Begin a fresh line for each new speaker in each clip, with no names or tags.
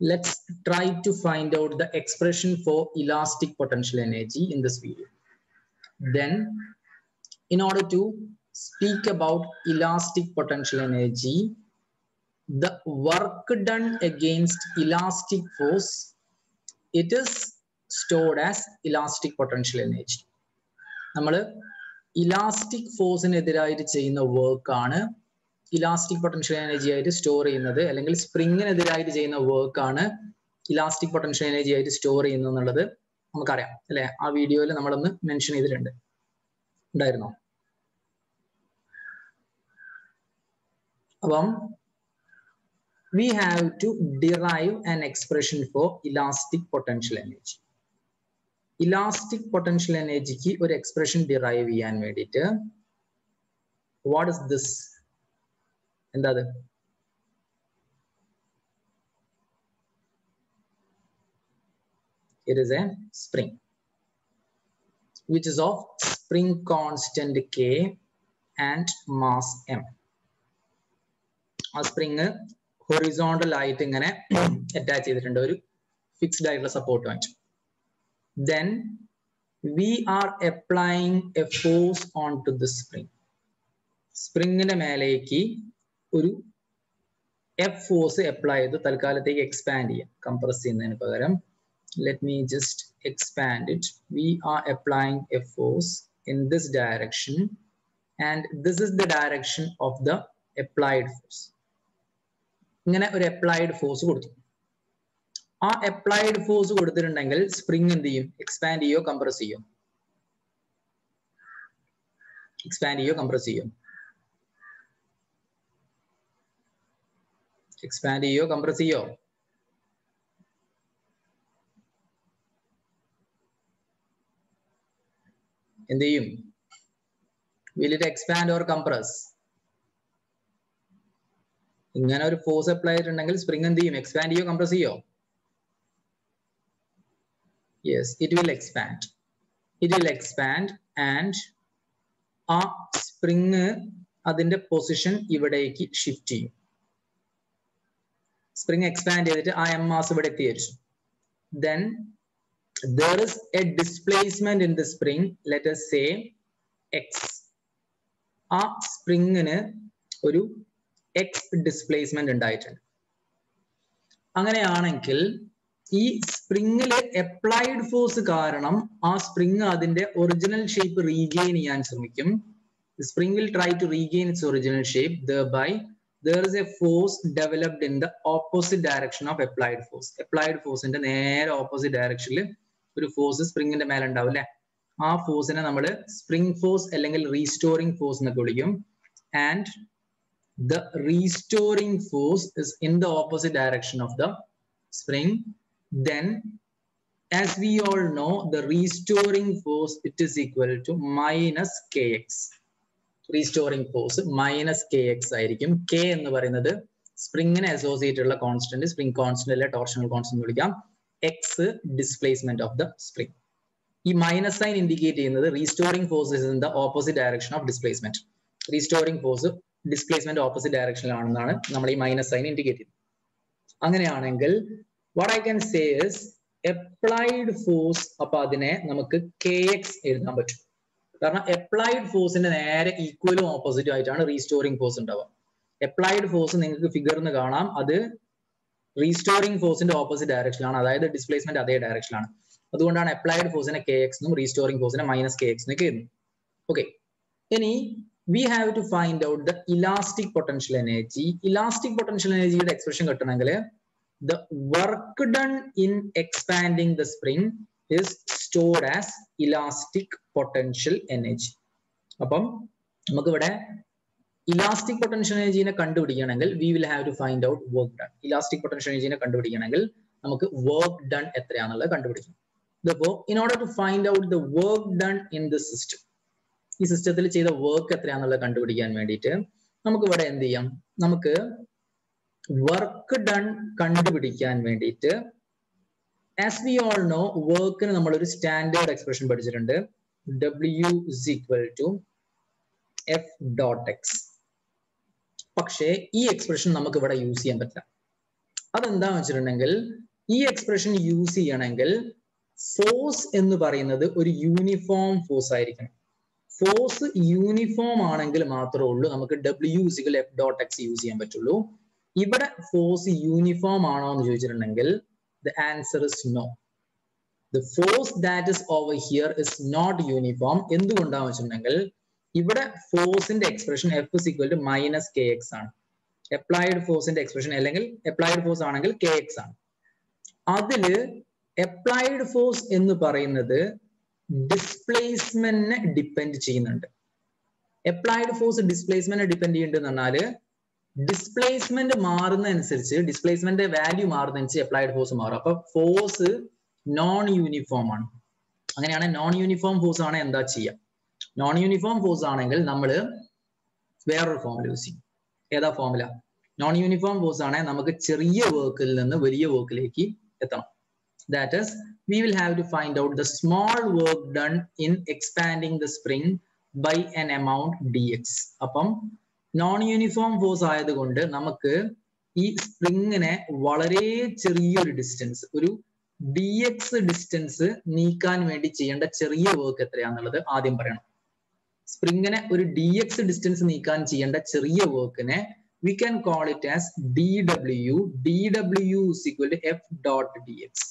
let's try to find out the expression for elastic potential energy in this video. Then, in order to speak about elastic potential energy, the work done against elastic force, it is stored as elastic potential energy. നമ്മൾ elastic ഫോഴ്സിനെതിരായിട്ട് ചെയ്യുന്ന വർക്കാണ് elastic potential energy ആയിട്ട് store ചെയ്യുന്നത് അല്ലെങ്കിൽ സ്പ്രിങ്ങിനെതിരായിട്ട് ചെയ്യുന്ന വർക്കാണ് ഇലാസ്റ്റിക് പൊട്ടൻഷ്യൽ എനർജി ആയിട്ട് സ്റ്റോർ ചെയ്യുന്നത് എന്നുള്ളത് നമുക്കറിയാം അല്ലെ ആ വീഡിയോയിൽ നമ്മളൊന്ന് മെൻഷൻ ചെയ്തിട്ടുണ്ട് ഉണ്ടായിരുന്നോ അപ്പം we have to derive an expression for elastic potential energy. Elastic potential എനർജിക്ക് ഒരു എക്സ്പ്രഷൻ ഡിറൈവ് ചെയ്യാൻ വേണ്ടിയിട്ട് വാട്ട് ഇസ് ദിസ് എന്താ അത് it is a spring which is of spring constant k and mass m ആ സ്പ്രിങ് ഹൊറിസോണ്ടൽ ആയിട്ട് ഇങ്ങനെ attach ചെയ്തിട്ടുണ്ട് ഒരു ഫിക്സ്ഡ് ആയിട്ടുള്ള സപ്പോർട്ട് വാങ്ങിച്ചു then we are applying a force on to the spring സ്പ്രിങ്ങിന്റെ മേലേക്ക് ഒരു എഫ് ഫോഴ്സ് അപ്ലൈ ചെയ്ത് തൽക്കാലത്തേക്ക് എക്സ്പാൻഡ് ചെയ്യാം കംപ്രസ് ചെയ്യുന്നതിന് പകരം let me just expand it we are applying a force in this direction and this is the direction of the applied force ഇങ്ങനെ ഒരു അപ്ലൈഡ് ഫോഴ്സ് കൊടുത്തു ആ അപ്ലൈഡ് ഫോഴ്സ് കൊടുത്തിട്ടുണ്ടെങ്കിൽ സ്പ്രിങ് എന്ത് ചെയ്യും എക്സ്പാൻഡ് ചെയ്യോ കംപ്രസ് ചെയ്യോ എക്സ്പാൻഡ് ചെയ്യോ കംപ്രസ് ചെയ്യോ എക്സ്പാൻഡ് ചെയ്യോ കംപ്രസ് ചെയ്യോ എന്ത് ചെയ്യും will it expand or compress ഇങ്ങനെ ഒരു ഫോഴ്സ് അപ്ലൈ ചെയ്തിട്ടുണ്ടെങ്കിൽ സ്പ്രിങ് എന്ത് ചെയ്യും എക്സ്പാൻഡ് ചെയ്യോ കംപ്രസ് ചെയ്യോ yes it will expand it will expand and ആ സ്പ്രിങ് അതിന്റെ പൊസിഷൻ ഇവിടേക്ക് ഷിഫ്റ്റ് ചെയ്യും സ്പ്രിങ് എക്സ്പാൻഡ് ചെയ്തിട്ട് ആ എം മാസ് ഇവിടെ എത്തിയിരിച്ചു then there is a displacement in the spring let's say X ആ സ്പ്രിങ്ങിന് ഒരു എക്സ് ഡിസ്പ്ലേസ്മെന്റ് ഉണ്ടായിട്ടുണ്ട് അങ്ങനെയാണെങ്കിൽ ഈ സ്പ്രിങ്ങിലെ അപ്ലൈഡ് ഫോഴ്സ് കാരണം ആ സ്പ്രിങ് അതിന്റെ ഒറിജിനൽ ഷേപ്പ് റീഗെയിൻ ചെയ്യാൻ ശ്രമിക്കും spring will try to regain its original shape thereby there is a force developed in the opposite direction of applied force applied ഫോഴ്സിന്റെ നേരെ ഓപ്പോസിറ്റ് ഡയറക്ഷനിൽ ഒരു ഫോഴ്സ് സ്പ്രിങ്ങിന്റെ മേലെ ഉണ്ടാവും അല്ലെ ആ ഫോഴ്സിനെ നമ്മൾ സ്പ്രിംഗ് ഫോഴ്സ് അല്ലെങ്കിൽ റീസ്റ്റോറിംഗ് ഫോഴ്സ് എന്നൊക്കെ വിളിക്കും and the restoring force is in the opposite direction of the spring then as we all know the restoring force it is equal to minus kx restoring force minus kx ആയിരിക്കും k എന്ന് പറയുന്നത് സ്പ്രിങ്ങിനെ associate ഉള്ള constant spring constant അല്ലെ torsional constant വിളിക്കാം X displacement of the spring ഈ minus sign indicate ചെയ്യുന്നത് restoring force in the opposite direction of displacement restoring force displacement opposite ഡയറക്ഷനിലാണെന്നാണ് നമ്മൾ ഈ മൈനസ് സൈൻ ഇൻഡിക്കേറ്റ് ചെയ്യുന്നത് അങ്ങനെയാണെങ്കിൽ what I can say is applied force അപ്പൊ അതിനെ നമുക്ക് കെ എക്സ് എഴുതാൻ പറ്റും കാരണം അപ്ലൈഡ് ഫോഴ്സിന്റെ നേരെ ഈക്വലും ഓപ്പോസിറ്റും ആയിട്ടാണ് റീസ്റ്റോറിംഗ് ഫോഴ്സ് ഉണ്ടാവുക അപ്ലൈഡ് ഫോഴ്സ് നിങ്ങൾക്ക് ഫിഗറിന് കാണാം അത് റീസ്റ്റോറിംഗ് ഫോഴ്സിന്റെ ഓപ്പോസിറ്റ് ഡയറക്ഷനിലാണ് അതായത് ഡിസ്പ്ലേസ്മെന്റ് അതേ ഡയറക്ഷനിലാണ് അതുകൊണ്ടാണ് അപ്ലൈഡ് ഫോഴ്സിനെ കെ എക്സ് എന്നും റീസ്റ്റോറിംഗ് ഫോഴ്സിനെ മൈനസ് കെ എക്സ് എന്നൊക്കെ എഴുതുന്നത് ഓക്കെ ഇനി we have to find out the elastic potential energy. Elastic potential energy യുടെ എക്സ്പ്രഷൻ കിട്ടണമെങ്കിൽ the work done in expanding the spring is stored as elastic potential energy. അപ്പം നമുക്കിവിടെ elastic potential എനർജീനെ കണ്ടുപിടിക്കണമെങ്കിൽ we will have to find out work done elastic potential എനർജീനെ കണ്ടുപിടിക്കണമെങ്കിൽ നമുക്ക് work done എത്രയാണെന്നുള്ളത് കണ്ടുപിടിക്കണം ഇതിപ്പോ in order to find out the work done in the system ഈ സിസ്റ്റത്തിൽ ചെയ്ത വർക്ക് എത്രയാണെന്നുള്ളത് കണ്ടുപിടിക്കാൻ വേണ്ടിയിട്ട് നമുക്ക് ഇവിടെ എന്ത് ചെയ്യാം നമുക്ക് വർക്ക് ഡൺ കണ്ടുപിടിക്കാൻ വേണ്ടിയിട്ട് ആസ് വി ഓൾ നോ വർക്കിന് നമ്മൾ ഒരു സ്റ്റാൻഡേർഡ് എക്സ്പ്രഷൻ പഠിച്ചിട്ടുണ്ട് W is equal to F dot X പക്ഷേ ഈ എക്സ്പ്രഷൻ നമുക്ക് ഇവിടെ യൂസ് ചെയ്യാൻ പറ്റില്ല അതെന്താന്ന് വെച്ചിട്ടുണ്ടെങ്കിൽ ഈ എക്സ്പ്രഷൻ യൂസ് ചെയ്യണമെങ്കിൽ ഫോഴ്സ് എന്ന് പറയുന്നത് ഒരു യൂണിഫോം ഫോഴ്സ് ആയിരിക്കണം ഫോഴ്സ് യൂണിഫോം ആണെങ്കിൽ മാത്രമേ ഉള്ളൂ നമുക്ക് ഡബ്ല്യു സികൾ എഫ് ഡോട്ട് എക്സ് യൂസ് ചെയ്യാൻ പറ്റുള്ളൂ ഇവിടെ ഫോഴ്സ് യൂണിഫോം ആണോ എന്ന് ചോദിച്ചിട്ടുണ്ടെങ്കിൽ the answer is no the force that is over here is not uniform എന്തുകൊണ്ടാന്ന് വെച്ചിട്ടുണ്ടെങ്കിൽ ഇവിടെ ഫോഴ്സിന്റെ expression F is equal to minus K X ആണ് അപ്ലൈഡ് ഫോഴ്സിന്റെ എക്സ്പ്രഷൻ അല്ലെങ്കിൽ അപ്ലൈഡ് ഫോഴ്സ് ആണെങ്കിൽ കെ എക്സ് ആണ് അതില് അപ്ലൈഡ് ഫോഴ്സ് എന്ന് പറയുന്നത് ഡിസ്പ്ലേസ്മെന്റിനെ ഡിപ്പെൻഡ് ചെയ്യുന്നുണ്ട് അപ്ലൈഡ് ഫോഴ്സ് ഡിസ്പ്ലേസ്മെന്റിനെ ഡിപ്പെൻഡ് ചെയ്യുന്നുണ്ട് പറഞ്ഞാല് ഡിസ്പ്ലേസ്മെന്റ് മാറുന്നതനുസരിച്ച് ഡിസ്പ്ലേസ്മെന്റ് വാല്യൂ മാറുന്നതനുസരിച്ച് അപ്ലൈഡ് ഫോഴ്സ് മാറും അപ്പൊ ഫോഴ്സ് നോൺ യൂണിഫോം ആണ് അങ്ങനെയാണ് നോൺ യൂണിഫോം ഫോഴ്സ് ആണ് എന്താ ചെയ്യുക നോൺ യൂണിഫോം ഫോഴ്സ് ആണെങ്കിൽ നമ്മൾ വേറൊരു ഫോമുല യൂസ് ചെയ്യും ഏതാ ഫോമുല നോൺ യൂണിഫോം ഫോഴ്സ് ആണെങ്കിൽ നമുക്ക് ചെറിയ വർക്കിൽ നിന്ന് വലിയ വർക്കിലേക്ക് എത്തണം that is we will have to find out the small work done in expanding the spring by an amount dx അപ്പം നോൺ യൂണിഫോം ഫോഴ്സ് ആയതുകൊണ്ട് നമുക്ക് ഈ സ്പ്രിങ്ങിനെ വളരെ ചെറിയൊരു ഡിസ്റ്റൻസ് ഒരു ഡി എക്സ് ഡിസ്റ്റൻസ് നീക്കാൻ വേണ്ടി ചെയ്യേണ്ട ചെറിയ വർക്ക് എത്രയാന്നുള്ളത് ആദ്യം പറയണം സ്പ്രിങ്ങിനെ ഒരു ഡി എക്സ് ഡിസ്റ്റൻസ് നീക്കാൻ ചെയ്യേണ്ട ചെറിയ വർക്കിനെ we can call it as D W D W equal to F dot D X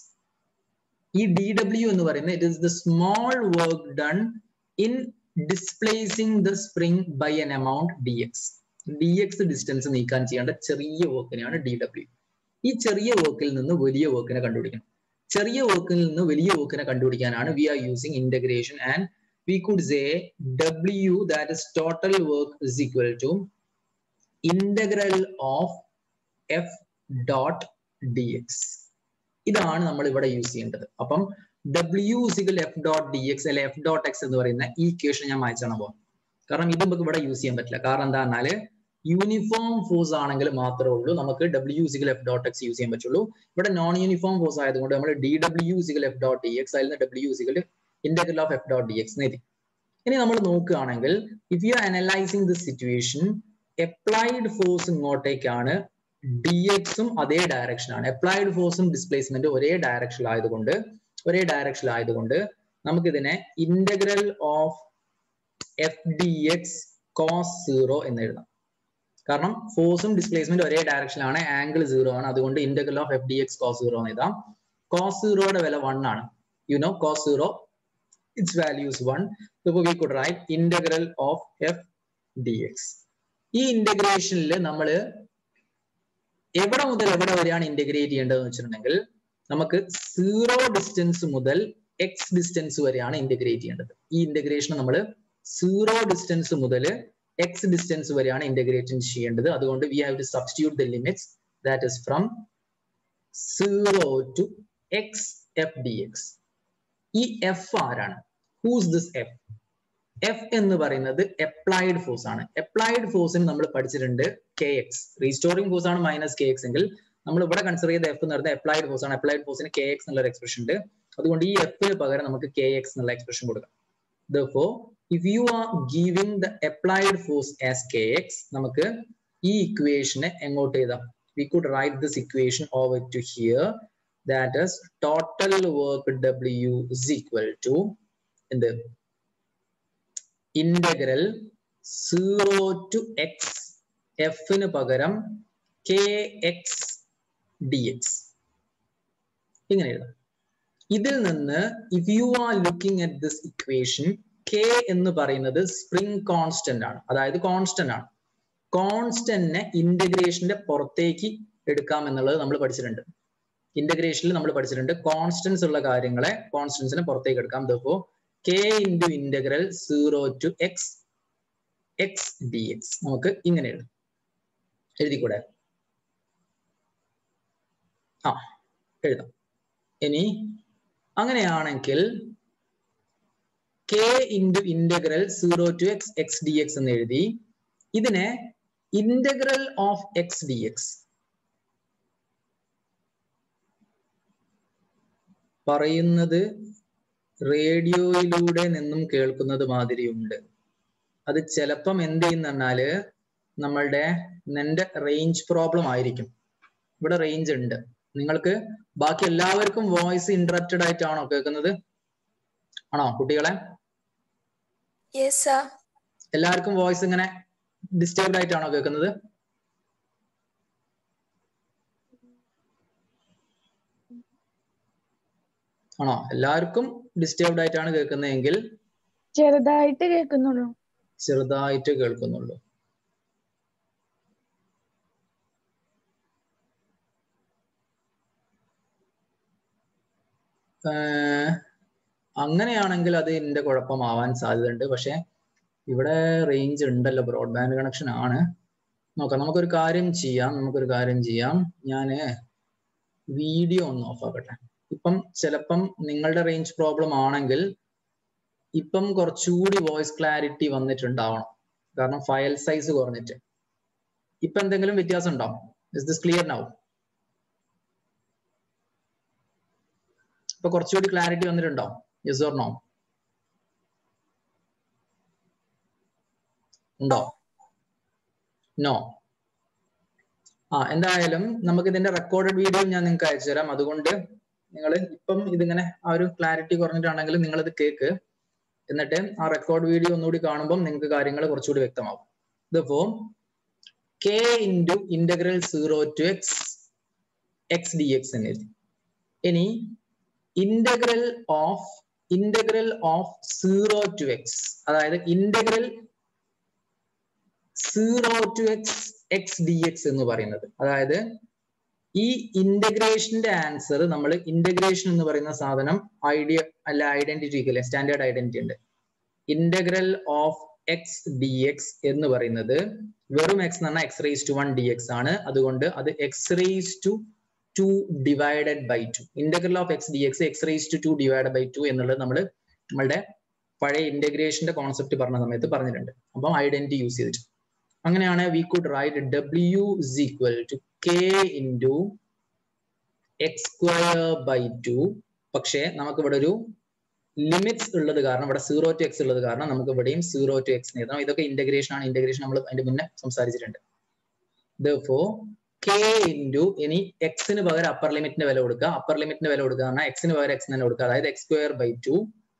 ഈ ഡി ഡബ്ല്യു എന്ന് പറയുന്നത് it is the small work done in displacing the spring by an amount D X D X distance നീക്കാൻ ചെയ്യേണ്ട ചെറിയ വർക്കിനെയാണ് D W ഈ ചെറിയ വർക്കിൽ നിന്ന് വലിയ വർക്കിനെ കണ്ടുപിടിക്കണം ചെറിയ വർക്കിൽ നിന്ന് വലിയ വർക്കിനെ കണ്ടുപിടിക്കാനാണ് we are using integration and we could say ഡബ്ല്യു that is total work is equal to integral of f dot D x ഇതാണ് നമ്മൾ ഇവിടെ യൂസ് ചെയ്യേണ്ടത് അപ്പം ഡബ്ല്യു equal f dot D x അല്ലെ എഫ് ഡോട്ട് എക്സ് എന്ന് പറയുന്ന ഈ ഇക്വേഷൻ ഞാൻ വായിച്ചാണ് പോകും കാരണം ഇത് നമുക്ക് ഇവിടെ യൂസ് ചെയ്യാൻ പറ്റില്ല കാരണം എന്താ പറഞ്ഞാല് യൂണിഫോം ഫോഴ്സ് ആണെങ്കിൽ മാത്രമേ ഉള്ളൂ നമുക്ക് ഡബ്ല്യു equal f dot X use ചെയ്യാൻ പറ്റുള്ളൂ ഇവിടെ നോൺ യൂണിഫോം ഫോഴ്സ് ആയതുകൊണ്ട് നമ്മൾ ഡി ഡബ്ല്യു equal f dot D x അതിൽ നിന്ന് ഡബ്ല്യു equal integral of f dot D x എഴുതി ഇനി നമ്മൾ നോക്കുകയാണെങ്കിൽ if you are analysing this situation applied force ഇങ്ങോട്ടേക്കാണ് ഡി എക്സും അതേ ഡയറക്ഷനാണ് അപ്ലൈഡ് ഫോഴ്സും ഡിസ്പ്ലേസ്മെന്റ് ഒരേ ഡയറക്ഷൻ ആയതുകൊണ്ട് ഒരേ ഡയറക്ഷൻ ആയതുകൊണ്ട് നമുക്കിതിനെ integral of f d x cos zero എന്ന് എഴുതാം കാരണം ഫോഴ്സും ഡിസ്പ്ലേസ്മെന്റ് ഒരേ ഡയറക്ഷനിലാണ് ആംഗിൾ സീറോ ആണ് അതുകൊണ്ട് integral of f d x cos zero എന്ന് എഴുതാം കോസ് സീറോയുടെ വില വൺ ആണ് you know cos zero its values one we could write integral of f d X ഈ ഇന്റഗ്രേഷനിൽ നമ്മൾ എവിടെ മുതൽ എവിടെ വരെയാണ് ഇന്റഗ്രേറ്റ് ചെയ്യേണ്ടതെന്ന് വെച്ചിട്ടുണ്ടെങ്കിൽ നമുക്ക് സീറോ ഡിസ്റ്റൻസ് മുതൽ എക്സ് ഡിസ്റ്റൻസ് വരെയാണ് ഇന്റഗ്രേറ്റ് ചെയ്യേണ്ടത് ഈ ഇന്റഗ്രേഷൻ നമ്മൾ സീറോ ഡിസ്റ്റൻസ് മുതൽ എക്സ് ഡിസ്റ്റൻസ് വരെയാണ് ഇന്റഗ്രേറ്റ് ചെയ്യേണ്ടത് അതുകൊണ്ട് we have to substitute the limits that is from zero to x f d X ഈ എഫ് ആരാണ് ഹൂസ് ദിസ് എഫ് എഫ് എന്ന് പറയുന്നത് അപ്ലൈഡ് ഫോഴ്സ് ആണ് അപ്ലൈഡ് ഫോഴ്സിന് നമ്മൾ പഠിച്ചിട്ടുണ്ട് കെ എക്സ് റീസ്റ്റോറിംഗ് ഫോഴ്സ് ആണ് മൈനസ് കെ എക്സ് എങ്കിൽ നമ്മൾ ഇവിടെ കൺസിഡർ ചെയ്ത എഫ് എന്ന് പറയുന്നത് അപ്ലൈഡ് ഫോഴ്സ് ആണ് അപ്ലൈഡ് ഫോഴ്സിന് കെ എക്സ് എന്നുള്ള എക്സ്പ്രഷൻ ഉണ്ട് അതുകൊണ്ട് ഈ എഫിന് പകരം നമുക്ക് കെ എക്സ് എന്നുള്ള എക്സ്പ്രഷൻ കൊടുക്കാം though if you are giving the applied force as k x നമുക്ക് ഈ ഇക്വേഷനെ എങ്ങോട്ട് എഴുതാം we could write this equation over to here that is total work ഡബ്ല്യു ഇസ് ഈക്വൽ ടു എന്ത് ഇന്റഗ്രൽ സീറോ ടു എക്സ് എഫിന് പകരം കെ എക്സ് ഡി എക്സ് ഇങ്ങനെ എഴുതാം ഇതിൽ നിന്ന് if you are looking at this equation k എന്ന് പറയുന്നത് സ്പ്രിംഗ് കോൺസ്റ്റന്റ് ആണ് അതായത് കോൺസ്റ്റന്റ് ആണ് കോൺസ്റ്റന്റിനെ ഇന്റഗ്രേഷന്റെ പുറത്തേക്ക് എടുക്കാം എന്നുള്ളത് നമ്മൾ പഠിച്ചിട്ടുണ്ട് ഇന്റഗ്രേഷനിൽ നമ്മൾ പഠിച്ചിട്ടുണ്ട് കോൺസ്റ്റൻസ് ഉള്ള കാര്യങ്ങളെ കോൺസ്റ്റൻസിനെ പുറത്തേക്ക് എടുക്കാം ദപ്പോ k into integral zero to x x D x നമുക്ക് ഇങ്ങനെ എഴുതാം എഴുതിക്കൂടെ ആ എഴുതാം ഇനി അങ്ങനെയാണെങ്കിൽ k into integral zero to x x D x എന്ന് എഴുതി ഇതിനെ integral of x D x പറയുന്നത് റേഡിയോയിലൂടെ നിന്നും കേൾക്കുന്നത് മാതിരിയുണ്ട് അത് ചിലപ്പം എന്ത് ചെയ്യുന്ന പറഞ്ഞാല് നമ്മളുടെ നിന്റെ റേഞ്ച് പ്രോബ്ലം ആയിരിക്കും ഇവിടെ റേഞ്ച് ഉണ്ട് നിങ്ങൾക്ക് ബാക്കി എല്ലാവർക്കും വോയിസ് ഇന്ററപ്റ്റഡ് ആയിട്ടാണോ കേൾക്കുന്നത് ആണോ കുട്ടികളെ
യെസ് സർ
എല്ലാവർക്കും വോയിസ് ഇങ്ങനെ ഡിസ്റ്റർബ്ഡ് ആയിട്ടാണോ കേൾക്കുന്നത് ആണോ എല്ലാവർക്കും ഡിസ്റ്റർബ്ഡ് ആയിട്ടാണ് കേൾക്കുന്നതെങ്കിൽ
ചെറുതായിട്ട് കേൾക്കുന്നുള്ളൂ
ചെറുതായിട്ട് കേൾക്കുന്നുള്ളൂ ഏർ അങ്ങനെയാണെങ്കിൽ അത് എന്റെ കുഴപ്പമാവാൻ സാധ്യതയുണ്ട് പക്ഷെ ഇവിടെ റേഞ്ച് ഉണ്ടല്ലോ ബ്രോഡ്ബാൻഡ് കണക്ഷൻ ആണ് നോക്കാം നമുക്കൊരു കാര്യം ചെയ്യാം നമുക്കൊരു കാര്യം ചെയ്യാം ഞാന് വീഡിയോ ഒന്ന് ഓഫ് ആക്കട്ടെ ഇപ്പം ചിലപ്പം നിങ്ങളുടെ റേഞ്ച് പ്രോബ്ലം ആണെങ്കിൽ ഇപ്പം കുറച്ചുകൂടി വോയിസ് ക്ലാരിറ്റി വന്നിട്ടുണ്ടാവണം കാരണം ഫയൽ സൈസ് കുറഞ്ഞിട്ട് ഇപ്പൊ എന്തെങ്കിലും വ്യത്യാസം ഉണ്ടാവും ഇസ് ദിസ് ക്ലിയർ നൗ ഇപ്പൊ കുറച്ചുകൂടി ക്ലാരിറ്റി വന്നിട്ടുണ്ടോ യെസ് ഓർ നോ ഉണ്ടോ നോ ആ എന്തായാലും നമുക്ക് ഇതിന്റെ റെക്കോർഡഡ് വീഡിയോ ഞാൻ നിങ്ങൾക്ക് അയച്ചു തരാം അതുകൊണ്ട് നിങ്ങൾ ഇപ്പം ഇതിങ്ങനെ ആ ഒരു ക്ലാരിറ്റി കുറഞ്ഞിട്ടാണെങ്കിലും നിങ്ങൾ ഇത് കേക്ക് എന്നിട്ട് ആ റെക്കോർഡ് വീഡിയോ ഒന്നുകൂടി കാണുമ്പോൾ നിങ്ങൾക്ക് കാര്യങ്ങൾ കുറച്ചുകൂടി വ്യക്തമാവും ഇതിപ്പോ k into integral zero to x x D x എന്ന് എഴുതി ഇനി integral of integral of zero to x അതായത് integral zero to x x D x എന്ന് പറയുന്നത് അതായത് ഈ ഇന്റഗ്രേഷന്റെ ആൻസർ നമ്മൾ ഇന്റഗ്രേഷൻ എന്ന് പറയുന്ന സാധനം ഐഡിയ അല്ല ഐഡന്റിറ്റി അല്ലെ സ്റ്റാൻഡേർഡ് ഐഡന്റിറ്റി ഉണ്ട് integral of x D x എന്ന് പറയുന്നത് വെറും എക്സ് എന്ന് പറഞ്ഞാൽ x raise to one d x ആണ് അതുകൊണ്ട് അത് x raise to two divided by two integral of x D x x raise to two divide by two എന്നുള്ളത് നമ്മൾ നമ്മളുടെ പഴയ ഇന്റഗ്രേഷന്റെ കോൺസെപ്റ്റ് പറഞ്ഞ സമയത്ത് പറഞ്ഞിട്ടുണ്ട് അപ്പം ഐഡന്റിറ്റി യൂസ് ചെയ്തിട്ട് അങ്ങനെയാണ് we could write W is equal to k into x square by two പക്ഷേ നമുക്ക് ഇവിടെ ഒരു ലിമിറ്റ്സ് ഉള്ളത് കാരണം ഇവിടെ സീറോ ടു എക്സ് ഉള്ളത് കാരണം നമുക്ക് ഇവിടെയും സീറോ ടു എക്സ് എഴുതണം ഇതൊക്കെ ഇന്റഗ്രേഷൻ ആണ് ഇന്റഗ്രേഷൻ നമ്മൾ അതിന്റെ മുന്നേ സംസാരിച്ചിട്ടുണ്ട് ദോ കെ ഇൻറ്റു ഇനി എക്സിന് പകരം അപ്പർ ലിമിറ്റിന്റെ വില കൊടുക്കുക അപ്പർ ലിമിറ്റിന്റെ വില കൊടുക്കുക പറഞ്ഞാൽ എക്സിന് പകരം എക്സ് തന്നെ കൊടുക്കുക അതായത് x square by two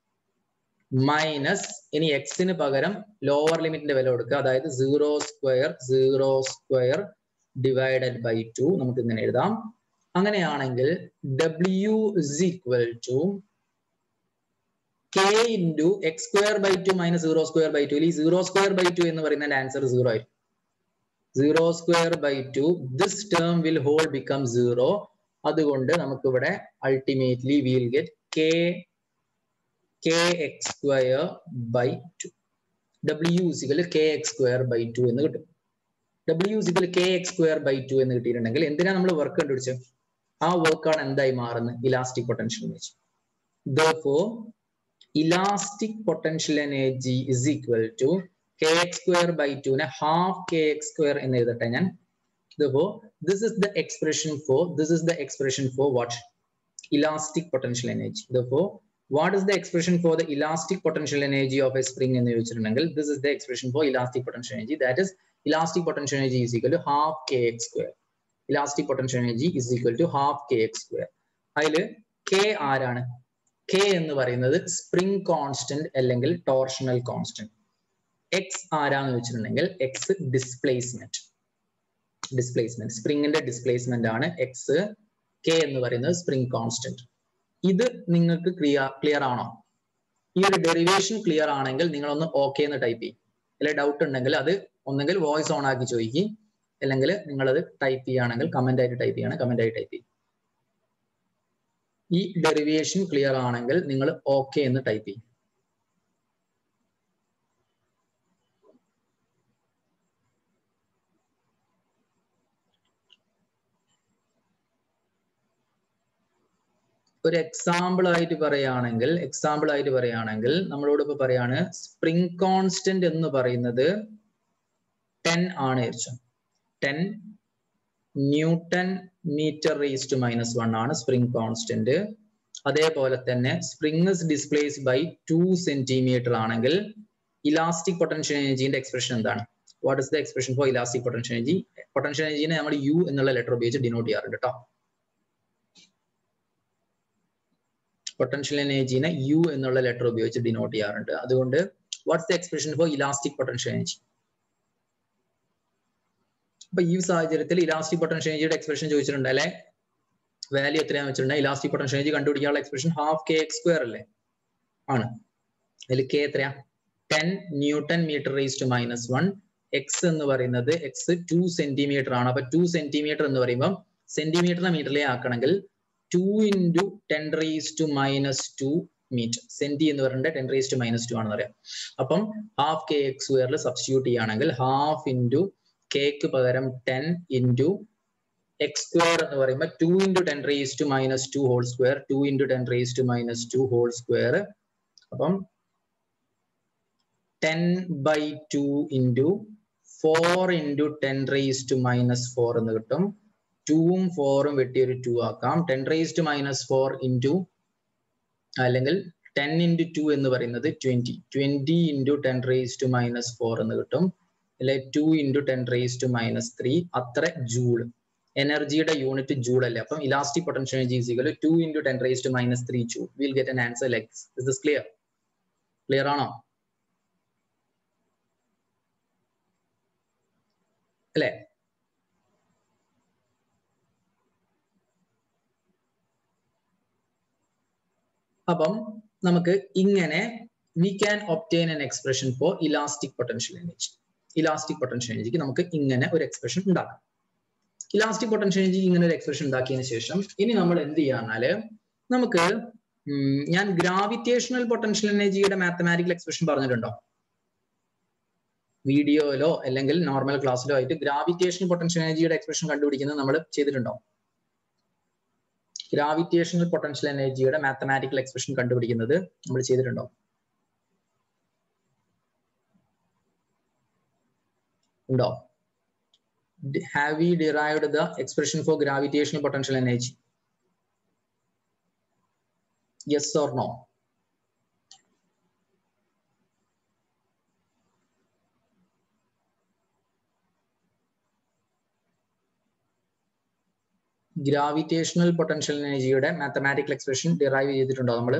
minus ഇനി എക്സിന് പകരം ലോവർ ലിമിറ്റിന്റെ വില കൊടുക്കുക അതായത് zero square zero square divided by two നമുക്ക് ഇങ്ങനെ എഴുതാം അങ്ങനെയാണെങ്കിൽ ഡബ്ല്യു is equal to k into x square by two minus zero square by two ഈ സീറോ സ്ക്വയർ ബൈ ടു എന്ന് പറയുന്നതിന്റെ ആൻസർ സീറോ ആയിരിക്കും zero square by two this term will whole become zero അതുകൊണ്ട് നമുക്ക് ഇവിടെ ultimately will get K K x square by two ഡബ്ല്യു equal k x square by two എന്ന് കിട്ടും ഡബ്ല്യു equal k x square by two എന്ന് കിട്ടിയിട്ടുണ്ടെങ്കിൽ എന്തിനാ നമ്മൾ വർക്ക് കണ്ടുപിടിച്ചത് ആ വർക്കാണ് എന്തായി മാറുന്നത് elastic potential energy therefore elastic potential energy is equal to kx square by 2 നെ half kx square എന്ന് എഴുതട്ടെ ഞാൻ therefore this is the expression for this is the expression for what elastic potential energy therefore what is the expression for the elastic potential energy of a spring എന്ന് ചോദിച്ചിട്ടുണ്ടെങ്കിൽ this is the expression for elastic potential energy that is elastic potential energy is equal to half kx square elastic potential energy is equal to half kx square അതിൽ k ആരാണ് k എന്ന് പറയുന്നത് spring constant അല്ലെങ്കിൽ torsional constant x ആരാന്ന് വെച്ചിട്ടുണ്ടെങ്കിൽ x displacement displacement സ്പ്രിങ്ങിന്റെ displacement ആണ് x k എന്ന് പറയുന്നത് സ്പ്രിംഗ് കോൺസ്റ്റന്റ് ഇത് നിങ്ങൾക്ക് ക്ലിയർ ക്ലിയർ ആണോ ഈ ഒരു ഡെറിവേഷൻ ക്ലിയർ ആണെങ്കിൽ നിങ്ങൾ ഒന്ന് ഓക്കെ എന്ന് ടൈപ്പ് ചെയ്യും അല്ലെ ഡൗട്ട് ഉണ്ടെങ്കിൽ അത് ഒന്നെങ്കിൽ വോയിസ് ഓൺ ആക്കി ചോദിക്കും അല്ലെങ്കിൽ നിങ്ങളത് ടൈപ്പ് ചെയ്യുകയാണെങ്കിൽ കമന്റ് ആയിട്ട് ടൈപ്പ് ചെയ്യണം കമന്റ് ആയിട്ട് ടൈപ്പ് ചെയ്യും ഈ ഡെറിവേഷൻ ക്ലിയർ ആണെങ്കിൽ നിങ്ങൾ ഓക്കെ എന്ന് ടൈപ്പ് ചെയ്യും ഒരു എക്സാമ്പിൾ ആയിട്ട് പറയുകയാണെങ്കിൽ എക്സാമ്പിൾ ആയിട്ട് പറയുകയാണെങ്കിൽ നമ്മളോട് ഇപ്പൊ പറയാണ് സ്പ്രിംഗ് കോൺസ്റ്റന്റ് എന്ന് പറയുന്നത് ടെൻ ആണ് വിചാരിച്ചു ten Newton metre raise to minus one ആണ് സ്പ്രിംഗ് കോൺസ്റ്റന്റ് അതേപോലെ തന്നെ spring is displace by two centimetre ആണെങ്കിൽ ഇലാസ്റ്റിക് പൊട്ടൻഷ്യൽ എനർജിന്റെ എക്സ്പ്രഷൻ എന്താണ് what is the expression for elastic potential energy potential എനർജിനെ നമ്മൾ യു എന്നുള്ള ലെറ്റർ ഉപയോഗിച്ച് ഡിനോട്ട് ചെയ്യാറുണ്ട് കേട്ടോ പൊട്ടൻഷ്യൽ എനർജിനെ യു എന്നുള്ള ലെറ്റർ ഉപയോഗിച്ച് ഡിനോട്ട് ചെയ്യാറുണ്ട് അതുകൊണ്ട് what's the expression for elastic potential energy അപ്പൊ ഈ സാഹചര്യത്തിൽ ഇലാസ്റ്റിക് പൊട്ടൻഷ്യൽ എനർജിയുടെ എക്സ്പ്രഷൻ ചോദിച്ചിട്ടുണ്ട് അല്ലെ വാല്യൂ എത്രയാന്ന് വെച്ചിട്ടുണ്ടെങ്കിൽ ഇലാസ്റ്റിക് പൊട്ടൻഷ്യൽ എനർജി കണ്ടുപിടിക്കാനുള്ള expression half k x square അല്ലേ ആണ് അതിൽ കെ എത്രയാ ten Newton metre raise to minus one x എന്ന് പറയുന്നത് എക്സ് ടു സെന്റിമീറ്റർ ആണ് അപ്പൊ ടു സെന്റിമീറ്റർ എന്ന് പറയുമ്പോൾ സെന്റിമീറ്ററിനെ മീറ്ററിലെ ആക്കണമെങ്കിൽ two into ten raise to minus two metre centi എന്ന് പറയുന്നത് ten raise to minus two ആണെന്ന് അറിയാം അപ്പം ഹാഫ് കെ എക്സ് സ്ക്വയറിൽ സബ്സ്റ്റിറ്റ്യൂട്ട് ചെയ്യുകയാണെങ്കിൽ ഹാഫ് ഇൻറ്റു കെക്ക് പകരം ടെൻ ഇൻറ്റു എക്സ് സ്ക്വയർ എന്ന് പറയുമ്പോൾ two into ten raise to minus two whole square two into ten raise to minus two whole square അപ്പം ten by two into four into ten raise to minus four എന്ന് കിട്ടും ടൂവും ഫോറും വെട്ടി ഒരു two ആക്കാം ten raise to minus four into അല്ലെങ്കിൽ ten into two എന്ന് പറയുന്നത് twenty twenty into ten raise to minus four എന്ന് കിട്ടും അല്ലെ two into ten raise to minus three അത്ര ജൂൾ എനർജിയുടെ യൂണിറ്റ് ജൂൾ അല്ലേ അപ്പം elastic potential energy is equal to into ten raise to minus three joule will get an answer like is this clear clear ആണോ അല്ലേ അപ്പം നമുക്ക് ഇങ്ങനെ we can obtain an expression for elastic potential energy elastic potential എനർജിക്ക് നമുക്ക് ഇങ്ങനെ ഒരു expression ഉണ്ടാക്കാം ഇലാസ്റ്റിക് പൊട്ടൻഷ്യൽ എനർജി ഇങ്ങനെ ഒരു എക്സ്പ്രഷൻ ഉണ്ടാക്കിയതിന് ശേഷം ഇനി നമ്മൾ എന്ത് ചെയ്യാന്നാല് നമുക്ക് ഞാൻ ഗ്രാവിറ്റേഷണൽ പൊട്ടൻഷ്യൽ എനർജിയുടെ മാത്തമാറ്റിക്കൽ എക്സ്പ്രഷൻ പറഞ്ഞിട്ടുണ്ടോ വീഡിയോയിലോ അല്ലെങ്കിൽ നോർമൽ ക്ലാസ്സിലോ ആയിട്ട് ഗ്രാവിറ്റേഷണൽ പൊട്ടൻഷ്യൽ എനർജിയുടെ എക്സ്പ്രഷൻ കണ്ടുപിടിക്കുന്നത് നമ്മൾ ചെയ്തിട്ടുണ്ടോ ഗ്രാവിറ്റേഷണൽ പൊട്ടൻഷ്യൽ എനർജിയുടെ മാത്തമാറ്റിക്കൽ എക്സ്പ്രഷൻ കണ്ടുപിടിക്കുന്നത് നമ്മൾ ചെയ്തിട്ടുണ്ടോ ഉണ്ടോ have we derived the expression for gravitational potential energy yes or no gravitational potential എനർജിയുടെ മാത്തമാറ്റിക്കൽ എക്സ്പ്രഷൻ ഡിറൈവ് ചെയ്തിട്ടുണ്ടോ നമ്മൾ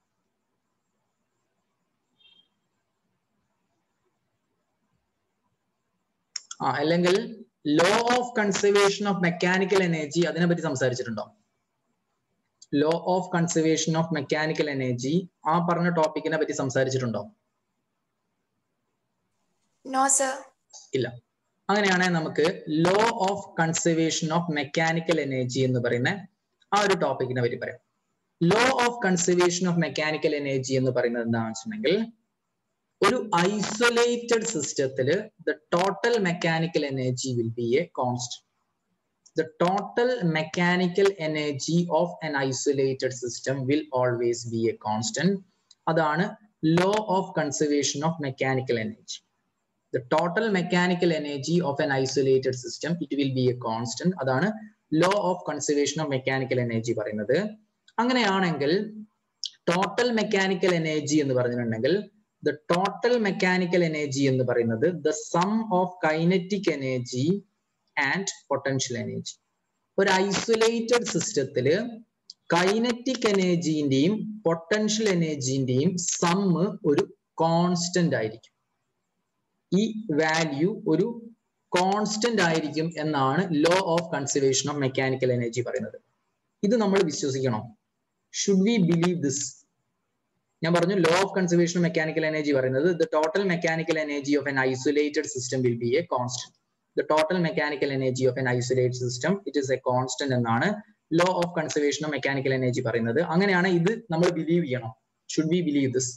ആ അല്ലെങ്കിൽ law of conservation of mechanical energy അതിനെ പറ്റി സംസാരിച്ചിട്ടുണ്ടോ law of conservation of mechanical energy ആ പറഞ്ഞ ടോപ്പിക്കിനെ പറ്റി സംസാരിച്ചിട്ടുണ്ടോ
നോ സർ
ഇല്ല അങ്ങനെയാണെങ്കിൽ നമുക്ക് law of conservation of mechanical energy എന്ന് പറയുന്ന ആ ഒരു ടോപ്പിക്കിനെ പറ്റി പറയാം law of conservation of mechanical energy എന്ന് പറയുന്നത് എന്താണെന്ന് വെച്ചിട്ടുണ്ടെങ്കിൽ ഒരു ഐസൊലേറ്റഡ് സിസ്റ്റത്തില് the total mechanical energy will be a constant the total mechanical energy of an isolated system will always be a constant അതാണ് law of conservation of mechanical energy the total mechanical energy of an isolated system it will be a constant അതാണ് law of conservation of mechanical energy പറയുന്നത് അങ്ങനെയാണെങ്കിൽ total mechanical energy എന്ന് പറഞ്ഞിട്ടുണ്ടെങ്കിൽ the total mechanical energy എന്ന് പറയുന്നത് the sum of kinetic energy and potential energy ഒരു isolated സിസ്റ്റത്തില് kinetic എനർജിന്റെയും പൊട്ടൻഷ്യൽ എനർജിന്റെയും സമ്മ് ഒരു കോൺസ്റ്റന്റ് ആയിരിക്കും ഈ വാല്യൂ ഒരു കോൺസ്റ്റന്റ് ആയിരിക്കും എന്നാണ് law of conservation of mechanical energy പറയുന്നത് ഇത് നമ്മൾ വിശ്വസിക്കണം ഷുഡ് വി ബിലീവ് ദിസ് ഞാൻ പറഞ്ഞു law of conservation of mechanical energy പറയുന്നത് the total mechanical energy of an isolated system will be a constant the total mechanical energy of an isolated system it is a constant എന്നാണ് law of conservation of mechanical energy പറയുന്നത് അങ്ങനെയാണ് ഇത് നമ്മൾ believe ചെയ്യണം should we believe this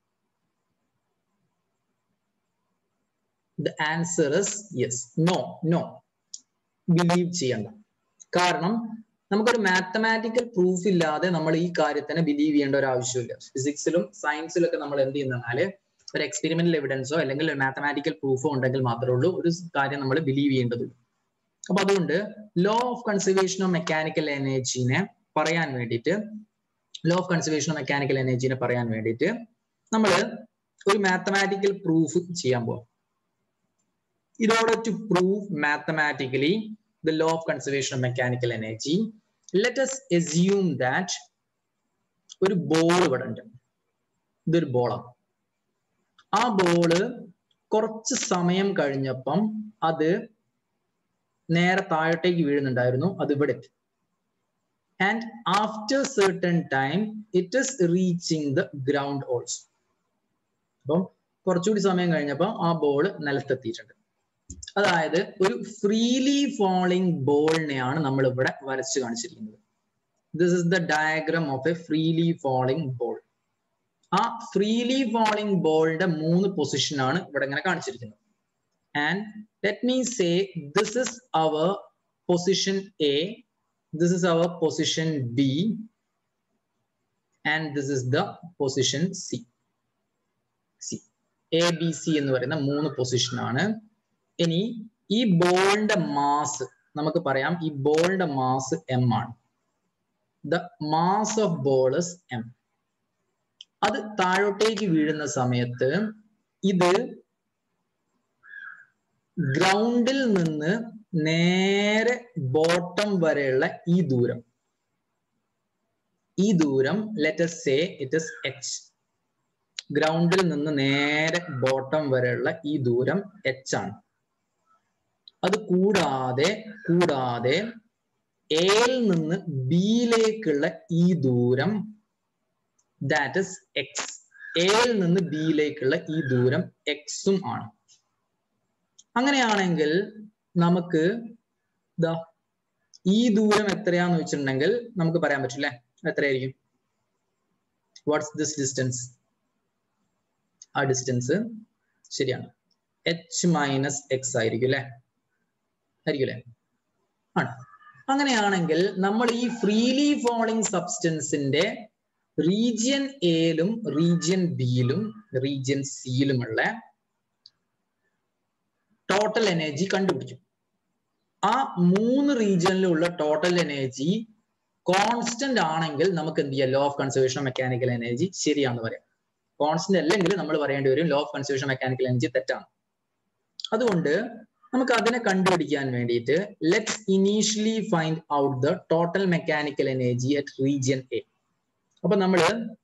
the answer is yes no no believe ചെയ്യണ്ട കാരണം നമുക്കൊരു mathematical proof ഇല്ലാതെ നമ്മൾ ഈ കാര്യത്തിനെ ബിലീവ് ചെയ്യേണ്ട ഒരു ആവശ്യമില്ല ഫിസിക്സിലും സയൻസിലും ഒക്കെ നമ്മൾ എന്ത് ചെയ്യുന്നതിനാല് ഒരു എക്സ്പെരിമെന്റൽ എവിഡൻസോ അല്ലെങ്കിൽ ഒരു മാത്തമാറ്റിക്കൽ പ്രൂഫോ ഉണ്ടെങ്കിൽ മാത്രമേ ഉള്ളൂ ഒരു കാര്യം നമ്മൾ ബിലീവ് ചെയ്യേണ്ടതുള്ളൂ അപ്പൊ അതുകൊണ്ട് law of conservation of mechanical എനർജീനെ പറയാൻ വേണ്ടിയിട്ട് law of conservation of mechanical എനർജീനെ പറയാൻ വേണ്ടിയിട്ട് നമ്മൾ ഒരു മാത്തമാറ്റിക്കൽ പ്രൂഫ് ചെയ്യാൻ പോകും in order to prove mathematically the law of conservation of mechanical energy, let us assume that ഒരു ബോൾ ഇവിടെ ഉണ്ട് ഇതൊരു ബോളാണ് ആ ബോള് കുറച്ച് സമയം കഴിഞ്ഞപ്പം അത് നേരെ താഴോട്ടേക്ക് വീഴുന്നുണ്ടായിരുന്നു അത് ഇവിടെ എത്തി and after certain time it is reaching the ground also അപ്പം കുറച്ചുകൂടി സമയം കഴിഞ്ഞപ്പോൾ ആ ബോൾ നിലത്തെത്തിയിട്ടുണ്ട് അതായത് ഒരു ഫ്രീലി ഫോളിംഗ് ബോളിനെയാണ് നമ്മൾ ഇവിടെ വരച്ച് കാണിച്ചിരിക്കുന്നത് this is the diagram of a freely falling ball ആ ഫ്രീലി ഫോളിംഗ് ബോളിന്റെ മൂന്ന് പൊസിഷൻ ആണ് ഇവിടെ ഇങ്ങനെ കാണിച്ചിരിക്കുന്നത് and let me say this is our position A this is our position B and this is the position C C A B C എന്ന് പറയുന്ന മൂന്ന് പൊസിഷൻ ആണ് ഇനി ഈ ബോളിന്റെ മാസ് നമുക്ക് പറയാം ഈ ബോളിന്റെ മാസ് എം ആണ് the mass of ball is M അത് താഴോട്ടേക്ക് വീഴുന്ന സമയത്ത് ഇത് ഗ്രൗണ്ടിൽ നിന്ന് നേരെ ബോട്ടം വരെയുള്ള ഈ ദൂരം ഈ ദൂരം let's say it is H ഗ്രൗണ്ടിൽ നിന്ന് നേരെ ബോട്ടം വരെയുള്ള ഈ ദൂരം എച്ച് ആണ് അത് കൂടാതെ കൂടാതെ എയിൽ നിന്ന് ബിയിലേക്കുള്ള ഈ ദൂരം ദാറ്റ് ഇസ് എക്സ് എയിൽ നിന്ന് ബിയിലേക്കുള്ള ഈ ദൂരം എക്സും ആണ് അങ്ങനെയാണെങ്കിൽ നമുക്ക് ദാ ഈ ദൂരം എത്രയാന്ന് വെച്ചിട്ടുണ്ടെങ്കിൽ നമുക്ക് പറയാൻ പറ്റില്ലേ എത്രയായിരിക്കും വാട്ട്സ് ദിസ് ഡിസ്റ്റൻസ് ആ ഡിസ്റ്റൻസ് ശരിയാണ് എച്ച് മൈനസ് എക്സ് ആയിരിക്കും അല്ലെ ആയിരിക്കും അല്ലെ ആണ് അങ്ങനെയാണെങ്കിൽ നമ്മൾ ഈ ഫ്രീലി ഫോളിംഗ് സബ്സ്റ്റൻസിന്റെ റീജിയൻ എയിലും റീജിയൻ ബിയിലും റീജിയൻ സിയിലുമുള്ള ടോട്ടൽ എനർജി കണ്ടുപിടിക്കും ആ മൂന്ന് റീജിയനിലുള്ള ടോട്ടൽ എനർജി കോൺസ്റ്റന്റ് ആണെങ്കിൽ നമുക്ക് എന്ത് ചെയ്യാം law of conservation of mechanical energy ശരിയാണെന്ന് പറയാം കോൺസ്റ്റന്റ് അല്ലെങ്കിൽ നമ്മൾ പറയേണ്ടി വരും law of conservation mechanical energy തെറ്റാണ് അതുകൊണ്ട് നമുക്ക് അതിനെ കണ്ടുപിടിക്കാൻ വേണ്ടിയിട്ട് let's initially find out the total mechanical energy at region A അപ്പൊ നമ്മൾ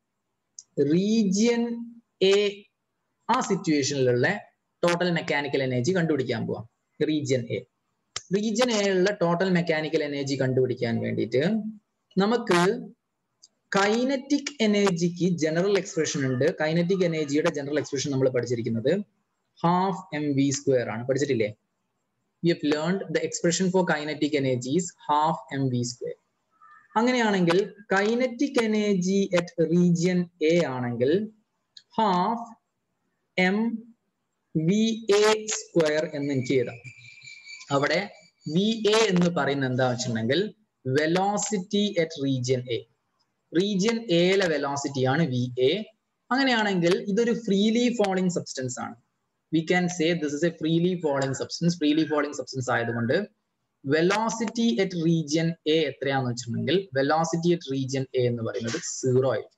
റീജിയൻ എ ആ സിറ്റുവേഷനിലുള്ള ടോട്ടൽ മെക്കാനിക്കൽ എനർജി കണ്ടുപിടിക്കാൻ പോവാം റീജിയൻ എ റീജിയൻ എയിലുള്ള ടോട്ടൽ മെക്കാനിക്കൽ എനർജി കണ്ടുപിടിക്കാൻ വേണ്ടിയിട്ട് നമുക്ക് കൈനറ്റിക് എനർജിക്ക് ജനറൽ എക്സ്പ്രഷൻ ഉണ്ട് കൈനറ്റിക് എനർജിയുടെ ജനറൽ എക്സ്പ്രഷൻ നമ്മൾ പഠിച്ചിരിക്കുന്നത് ഹാഫ് എം വി സ്ക്വയർ ആണ് പഠിച്ചിട്ടില്ലേ we have learned the expression for kinetic energies half M V square അങ്ങനെയാണെങ്കിൽ kinetic energy at region A ആണെങ്കിൽ half M V A square എന്ന് എനിക്ക് എഴുതാം അവിടെ വി എ എന്ന് പറയുന്നത് എന്താ വെച്ചിട്ടുണ്ടെങ്കിൽ velocity at region A region എയിലെ വെലോസിറ്റി ആണ് വി എ അങ്ങനെയാണെങ്കിൽ ഇതൊരു ഫ്രീലി ഫോളിംഗ് സബ്സ്റ്റൻസ് ആണ് we can say this is a freely falling substance freely falling substance ആയതുകൊണ്ട് വെലോസിറ്റി അറ്റ് റീജിയൻ എ എത്രയാന്ന് വെച്ചിട്ടുണ്ടെങ്കിൽ വെലോസിറ്റി അറ്റ് റീജിയൻ എ എന്ന് പറയുന്നത് സീറോ ആയിരിക്കും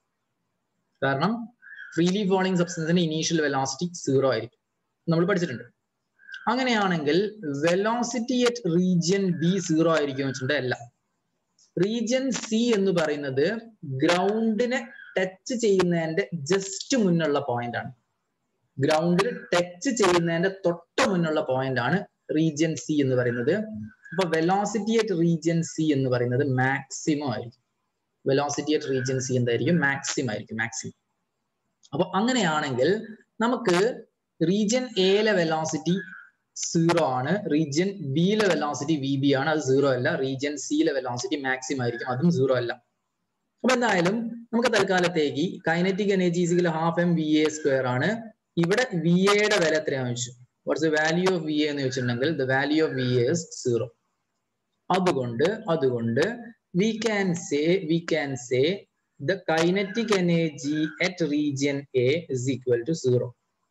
കാരണം ഫ്രീലി ഫോളിംഗ് സബ്സ്റ്റൻസിന്റെ ഇനീഷ്യൽ വെലോസിറ്റി സീറോ ആയിരിക്കും നമ്മൾ പഠിച്ചിട്ടുണ്ട് അങ്ങനെയാണെങ്കിൽ velocity at region B zero ആയിരിക്കും വെച്ചിട്ടുണ്ട് അല്ല റീജിയൻ സി എന്ന് പറയുന്നത് ഗ്രൗണ്ടിനെ ടച്ച് ചെയ്യുന്നതിന്റെ ജസ്റ്റ് മുന്നുള്ള പോയിന്റ് ആണ് ഗ്രൗണ്ടിൽ ടച്ച് ചെയ്യുന്നതിന്റെ തൊട്ട് മുന്നുള്ള പോയിന്റ് ആണ് റീജിയൻ സി എന്ന് പറയുന്നത് അപ്പൊ വെലോസിറ്റി അറ്റ് റീജിയൻ സി എന്ന് പറയുന്നത് മാക്സിമം ആയിരിക്കും വെലോസിറ്റി അറ്റ് റീജിയൻ സി എന്തായിരിക്കും മാക്സിമം ആയിരിക്കും മാക്സിമം അപ്പൊ അങ്ങനെയാണെങ്കിൽ നമുക്ക് റീജിയൻ എയിലെ വെലോസിറ്റി സീറോ ആണ് റീജിയൻ ബിയിലെ വെലോസിറ്റി വി ബി ആണ് അത് സീറോ അല്ല റീജിയൻ സിയിലെ വെലോസിറ്റി മാക്സിമം ആയിരിക്കും അതും സീറോ അല്ല അപ്പൊ എന്തായാലും നമുക്ക് തൽക്കാലത്തേക്ക് കൈനറ്റിക് എനർജീസിൽ half M V A square ആണ് ഇവിടെ വി എയുടെ വില എത്രയാണെന്ന് വെച്ചു what's the value of V A എന്ന് വെച്ചിട്ടുണ്ടെങ്കിൽ the value of V A is zero അതുകൊണ്ട് അതുകൊണ്ട് we can say we can say the kinetic energy at region A is equal to zero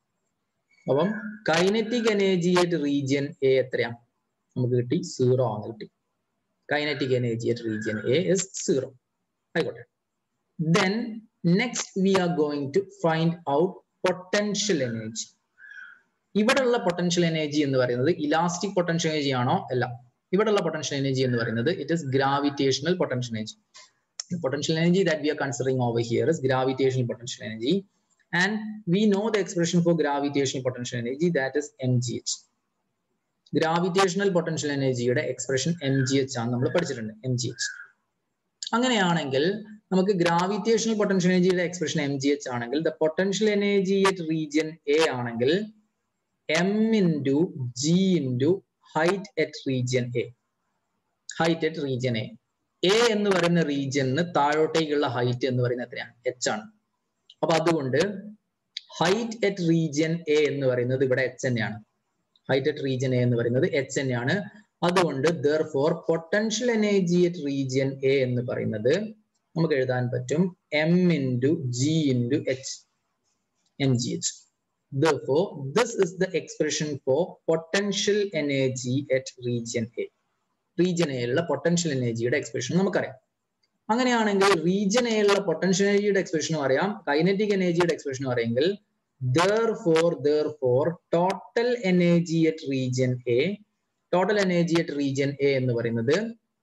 അപ്പം kinetic energy at region A എത്രയാണ് നമുക്ക് കിട്ടി zero ആണ് കിട്ടി kinetic energy at region A is zero ആയിക്കോട്ടെ then next we are going to find out potential energy ഇവിടെയുള്ള potential energy എന്ന് പറയുന്നത് ഇലാസ്റ്റിക് പൊട്ടൻഷ്യൽ എനർജി ആണോ അല്ല ഇവിടെയുള്ള പൊട്ടൻഷ്യൽ എനർജി എന്ന് പറയുന്നത് it is gravitational potential energy The potential energy that we are considering over here is gravitational potential energy. And we know the expression for gravitational potential energy that is mgh. Gravitational potential എനർജിയുടെ expression M G H ആണ് നമ്മൾ പഠിച്ചിട്ടുണ്ട് M G H അങ്ങനെയാണെങ്കിൽ നമുക്ക് gravitational potential എനർജിയുടെ expression M G H ആണെങ്കിൽ the potential energy at region A ആണെങ്കിൽ M into G into height at region A height at region A A എന്ന് പറയുന്ന റീജിയനിന് താഴോട്ടേക്കുള്ള ഹൈറ്റ് എന്ന് പറയുന്നത് എത്രയാണ് എച്ച് ആണ് അപ്പൊ അതുകൊണ്ട് ഹൈറ്റ് അറ്റ് റീജിയൻ എ എന്ന് പറയുന്നത് ഇവിടെ എച്ച് തന്നെയാണ് ഹൈറ്റ് അറ്റ് റീജിയൻ എ എന്ന് പറയുന്നത് എച്ച് തന്നെയാണ് അതുകൊണ്ട് therefore potential energy at region A എന്ന് പറയുന്നത് നമുക്ക് എഴുതാൻ പറ്റും M into G into H M G H Therefore, this is the expression for potential energy at region A. Region എയിലുള്ള പൊട്ടൻഷ്യൽ എനർജിയുടെ എക്സ്പ്രഷൻ നമുക്കറിയാം അങ്ങനെയാണെങ്കിൽ റീജിയൻ എയിലുള്ള പൊട്ടൻഷ്യൽ എനർജിയുടെ എക്സ്പ്രഷനും അറിയാം കൈനറ്റിക് എനർജിയുടെ എക്സ്പ്രഷനും അറിയെങ്കിൽ therefore therefore total energy at region A total energy at region A എന്ന് പറയുന്നത്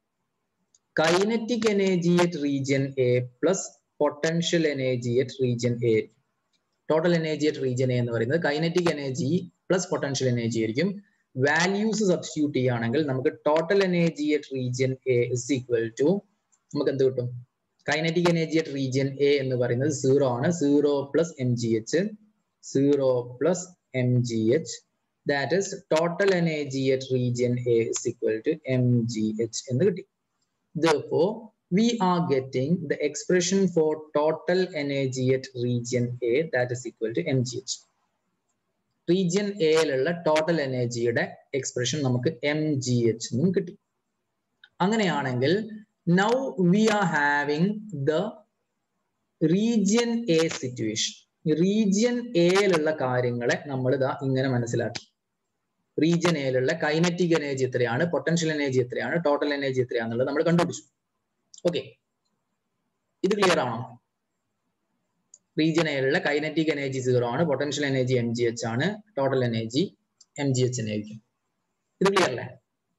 kinetic energy at region A plus potential energy at region A total energy at region A എന്ന് പറയുന്നത് kinetic energy plus potential energy ആയിരിക്കും values substitute ചെയ്യുകയാണെങ്കിൽ നമുക്ക് total energy at region A is equal to നമുക്ക് എന്ത് കിട്ടും kinetic energy at region A എന്ന് പറയുന്നത് സീറോ ആണ് zero plus M G H zero plus M G H that is total energy at region A is equal to M G H എന്ന് കിട്ടി Therefore, we are getting the expression for total energy at region A that is equal to mgh. റീജിയൻ എയിലുള്ള total എനർജിയുടെ expression നമുക്ക് M G H എന്നും കിട്ടി അങ്ങനെയാണെങ്കിൽ now we are having the region A situation region എയിലുള്ള കാര്യങ്ങളെ നമ്മൾ ഇതാ ഇങ്ങനെ മനസ്സിലാക്കി റീജിയൻ എയിലുള്ള കൈനറ്റിക് എനർജി എത്രയാണ് പൊട്ടൻഷ്യൽ എനർജി എത്രയാണ് ടോട്ടൽ എനർജി എത്രയാണെന്നുള്ളത് നമ്മൾ കണ്ടുപിടിച്ചു ഓക്കെ ഇത് ക്ലിയർ ആണോ റീജിയൻ എയിലുള്ള കൈനറ്റിക് എനർജി സീറോ ആണ് potential energy M G H ആണ് total energy M G H ആയിരിക്കും ഇത് ക്ലിയർ അല്ലേ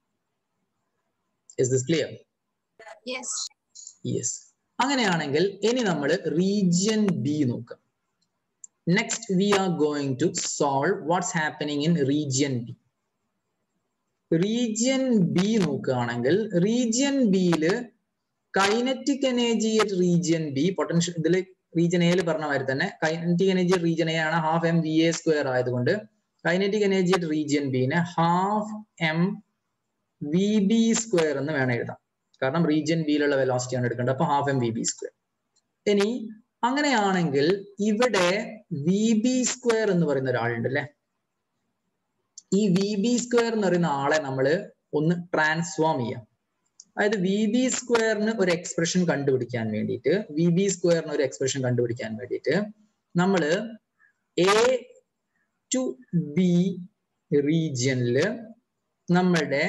is this clear
Yes.
Yes അങ്ങനെയാണെങ്കിൽ ഇനി നമ്മൾ റീജിയൻ ബി നോക്കാം next we are going to solve what's happening in region B region B നോക്കുകയാണെങ്കിൽ region ബിയില് kinetic energy at region B potential ഇതിൽ റീജിയൻ എയിൽ പറഞ്ഞ മാതിരി തന്നെ kinetic energy at region A ആണ് half M V A square ആയതുകൊണ്ട് kinetic energy at region ബിനെ half M V B square എന്ന് വേണം എഴുതാം കാരണം റീജിയൻ ബിയിലുള്ള വെലോസിറ്റി ആണ് എടുക്കേണ്ടത് അപ്പൊ half M V B square ഇനി അങ്ങനെയാണെങ്കിൽ ഇവിടെ വി ബി സ്ക്വയർ എന്ന് പറയുന്ന ഒരാളുണ്ട് അല്ലെ ഈ വി ബി സ്ക്വയർ എന്ന് പറയുന്ന ആളെ നമ്മൾ ഒന്ന് ട്രാൻസ്ഫോം ചെയ്യാം അതായത് വി ബി സ്ക്വയറിന് ഒരു എക്സ്പ്രഷൻ കണ്ടുപിടിക്കാൻ വേണ്ടിയിട്ട് വി ബി സ്ക്വയറിന് ഒരു എക്സ്പ്രഷൻ കണ്ടുപിടിക്കാൻ വേണ്ടിയിട്ട് നമ്മൾ എ ടു ബി റീജിയനിൽ നമ്മളുടെ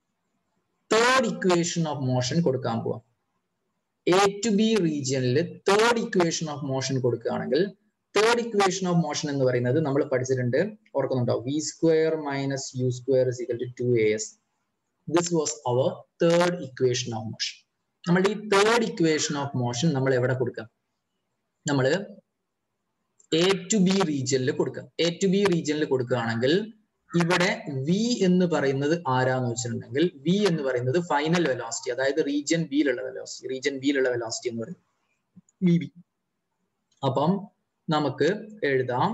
തേർഡ് ഇക്വേഷൻ ഓഫ് മോഷൻ കൊടുക്കാൻ പോവാം എ ടു ബി റീജിയനിൽ തേർഡ് ഇക്വേഷൻ ഓഫ് മോഷൻ കൊടുക്കുകയാണെങ്കിൽ തേർഡ് ഇക്വേഷൻ ഓഫ് മോഷൻ എന്ന് പറയുന്നത് നമ്മൾ പഠിച്ചിട്ടുണ്ട് ഓർക്കുന്നുണ്ടോ V square minus U square is equal to two A S this was our third equation of motion നമ്മളുടെ ഈ തേർഡ് ഇക്വേഷൻ ഓഫ് മോഷൻ നമ്മൾ എവിടെ കൊടുക്കാം നമ്മൾ എ ടു ബി റീജിയനിൽ കൊടുക്കാം എ ടു ബി റീജിയനിൽ കൊടുക്കുകയാണെങ്കിൽ ഇവിടെ വി എന്ന് പറയുന്നത് ആരാന്ന് വെച്ചിട്ടുണ്ടെങ്കിൽ വി എന്ന് പറയുന്നത് ഫൈനൽ വെലോസിറ്റി അതായത് റീജിയൻ ബിയിലുള്ള വെലോസിറ്റി റീജിയൻ ബിയിലുള്ള വെലോസിറ്റി എന്ന് പറയുന്നത് വി ബി അപ്പം നമുക്ക് എഴുതാം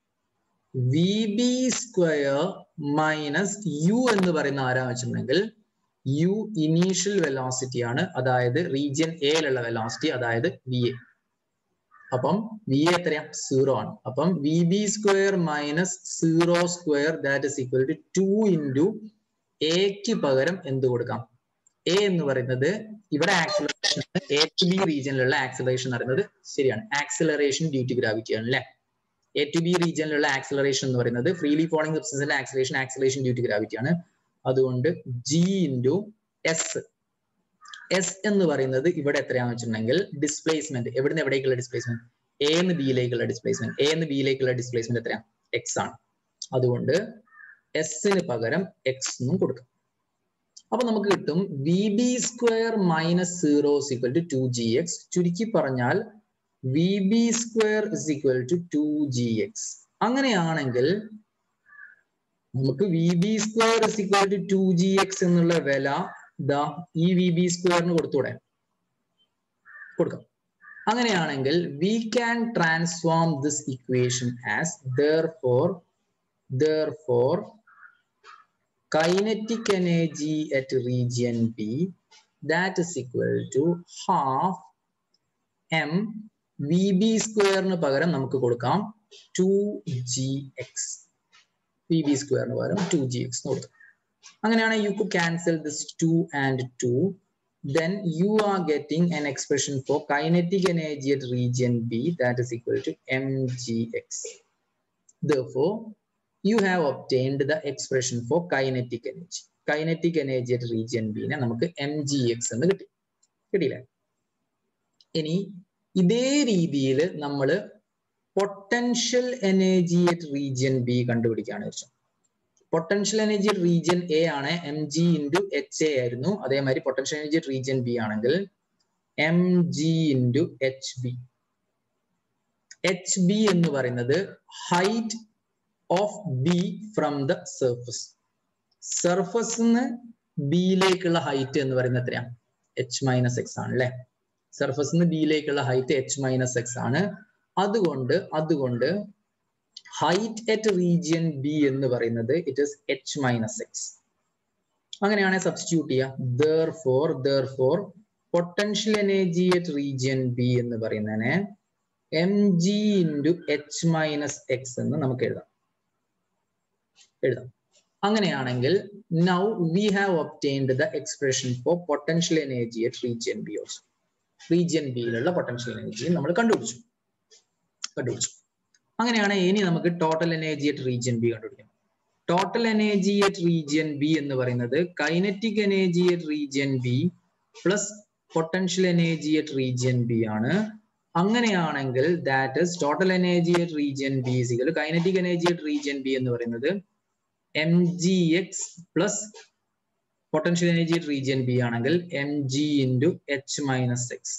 V B square minus U എന്ന് പറയുന്ന ആരാന്ന് വെച്ചിട്ടുണ്ടെങ്കിൽ യു ഇനീഷ്യൽ വെലോസിറ്റി ആണ് അതായത് റീജിയൻ എയിലുള്ള വെലോസിറ്റി അതായത് വി എ അപ്പം വി എ എത്രയാ സീറോ ആണ് അപ്പം V B square minus zero square that is equal to two into എക്ക് പകരം എന്ത് കൊടുക്കാം എ എന്ന് പറയുന്നത് ഇവിടെ ആക്സിലറേഷൻ എ ടു ബി റീജിയനിലുള്ള ആക്സിലറേഷൻ എന്ന് പറയുന്നത് ശരിയാണ് ആക്സിലറേഷൻ ഡ്യൂ ടു ഗ്രാവിറ്റി ആണ് അല്ലെ എ ടു ബി റീജിയനിലുള്ള ആക്സിലറേഷൻ എന്ന് പറയുന്നത് ഫ്രീലി ഫോളിംഗ് സബ്സ്റ്റൻസിന്റെ acceleration acceleration due to gravity ആണ് അതുകൊണ്ട് ജി ഇൻറ്റു എസ് എസ് എന്ന് പറയുന്നത് ഇവിടെ എത്രയാണെന്ന് വെച്ചിട്ടുണ്ടെങ്കിൽ ഡിസ്പ്ലേസ്മെന്റ് എവിടുന്ന് എവിടേക്കുള്ള ഡിസ്പ്ലേസ്മെന്റ് എ എന്ന് ബിയിലേക്കുള്ള ഡിസ്പ്ലേസ്മെന്റ് എ എന്ന് ബിയിലേക്കുള്ള ഡിസ്പ്ലേസ്മെന്റ് എത്രയാണ് എക്സ് ആണ് അതുകൊണ്ട് എസിന് പകരം എക്സ് എന്നും കൊടുക്കാം അപ്പൊ നമുക്ക് കിട്ടും V B square minus zero equal to two G X ചുരുക്കി പറഞ്ഞാൽ V B square is equal to two G X അങ്ങനെയാണെങ്കിൽ നമുക്ക് V B square is equal to two G X എന്നുള്ള വില ദാ ഈ വി ബി സ്ക്വയറിന് കൊടുത്തൂടെ കൊടുക്കാം അങ്ങനെയാണെങ്കിൽ we can transform this equation as therefore therefore kinetic energy at region B that is equal to half m vb സ്ക്വയറിന് പകരം നമുക്ക് കൊടുക്കാം two G X V B സ്ക്വയറിന് പകരം ടു ജി എക്സ് എന്ന് കൊടുക്കാം അങ്ങനെയാണ് യു കു cancel this two and two then you are getting an expression for kinetic energy at region B that is equal to mgx. Therefore, you have obtained the expression for kinetic energy. Kinetic energy at region B നെ നമുക്ക് M G X എന്ന് കിട്ടി കിട്ടിയില്ലേ ഇനി ഇതേ രീതിയിൽ നമ്മൾ potential energy at region B കണ്ടുപിടിക്കുകയാണ് വെച്ചു potential energy at region A ആണ് M G into H A ആയിരുന്നു അതേമാതിരി potential energy at region B ആണെങ്കിൽ M G into H B H B എന്ന് പറയുന്നത് height of B from the surface surface നിന്ന് ബിയിലേക്കുള്ള ഹൈറ്റ് എന്ന് പറയുന്നത് എത്രയാ എച്ച് മൈനസ് എക്സ് ആണ് അല്ലെ സർഫസ് നിന്ന് ബിയിലേക്കുള്ള ഹൈറ്റ് എച്ച് മൈനസ് എക്സ് ആണ് അതുകൊണ്ട് അതുകൊണ്ട് ഹൈറ്റ് അറ്റ് റീജിയൻ ബി എന്ന് പറയുന്നത് it is H minus X അങ്ങനെയാണെങ്കിൽ സബ്സ്റ്റിറ്റ്യൂട്ട് ചെയ്യുക therefore therefore potential energy at region B എന്ന് പറയുന്നതിനെ M G into H minus X എന്ന് നമുക്ക് എഴുതാം എഴുതാം അങ്ങനെയാണെങ്കിൽ now we have obtained the expression for potential energy at region B also region ബിയിലുള്ള പൊട്ടൻഷ്യൽ എനർജി നമ്മൾ കണ്ടുപിടിച്ചു കണ്ടുപിടിച്ചു അങ്ങനെയാണ് ഇനി നമുക്ക് total energy at region B കണ്ടുപിടിക്കണം total energy at region B എന്ന് പറയുന്നത് kinetic energy at region B plus potential energy at region B ആണ് അങ്ങനെയാണെങ്കിൽ that is total energy at region B സിക്കൽ kinetic energy at region B എന്ന് പറയുന്നത് M G X plus potential energy at region B ആണെങ്കിൽ M G into H minus X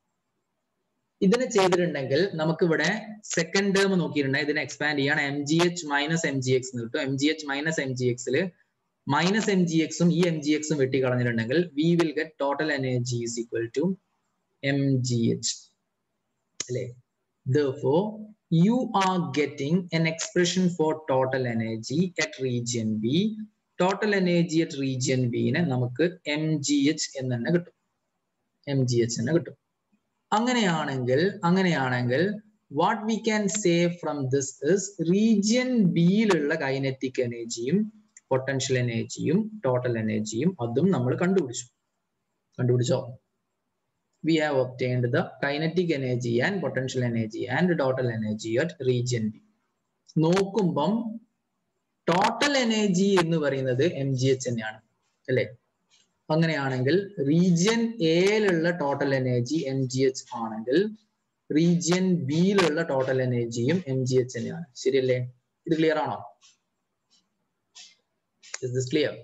ഇതിനെ ചെയ്തിട്ടുണ്ടെങ്കിൽ നമുക്ക് ഇവിടെ സെക്കൻഡ് ടേം നോക്കിയിട്ടുണ്ടെങ്കിൽ ഇതിനെ എക്സ്പാൻഡ് ചെയ്യാണ് M G H minus M G X എന്ന് കിട്ടും M G H minus M G എക്സിൽ മൈനസ് എം ജി എക്സും ഈ എം ജി എക്സും വെട്ടി കളഞ്ഞിട്ടുണ്ടെങ്കിൽ we will get total energy is equal to M G H അല്ലേ therefore you are getting an expression for total energy at region B total energy at region B നെ നമുക്ക് M G H എന്ന് തന്നെ കിട്ടും M G H എന്ന് കിട്ടും അങ്ങനെയാണെങ്കിൽ അങ്ങനെയാണെങ്കിൽ what we can say from this is region ബിയിലുള്ള കൈനറ്റിക് എനർജിയും പൊട്ടൻഷ്യൽ എനർജിയും ടോട്ടൽ എനർജിയും അതും നമ്മൾ കണ്ടുപിടിച്ചു കണ്ടുപിടിച്ചോ we have obtained the kinetic energy and potential energy and total energy at region B. നോക്കുമ്പം ടോട്ടൽ എനർജി എന്ന് പറയുന്നത് എം ജി എച്ച് തന്നെയാണ് അല്ലെ അങ്ങനെയാണെങ്കിൽ റീജിയൻ എയിലുള്ള total energy M G H ആണെങ്കിൽ റീജിയൻ ബിയിലുള്ള ടോട്ടൽ എനർജിയും എം ജി എച്ച് തന്നെയാണ് ശരിയല്ലേ ഇത് ക്ലിയർ ആണോ is this clear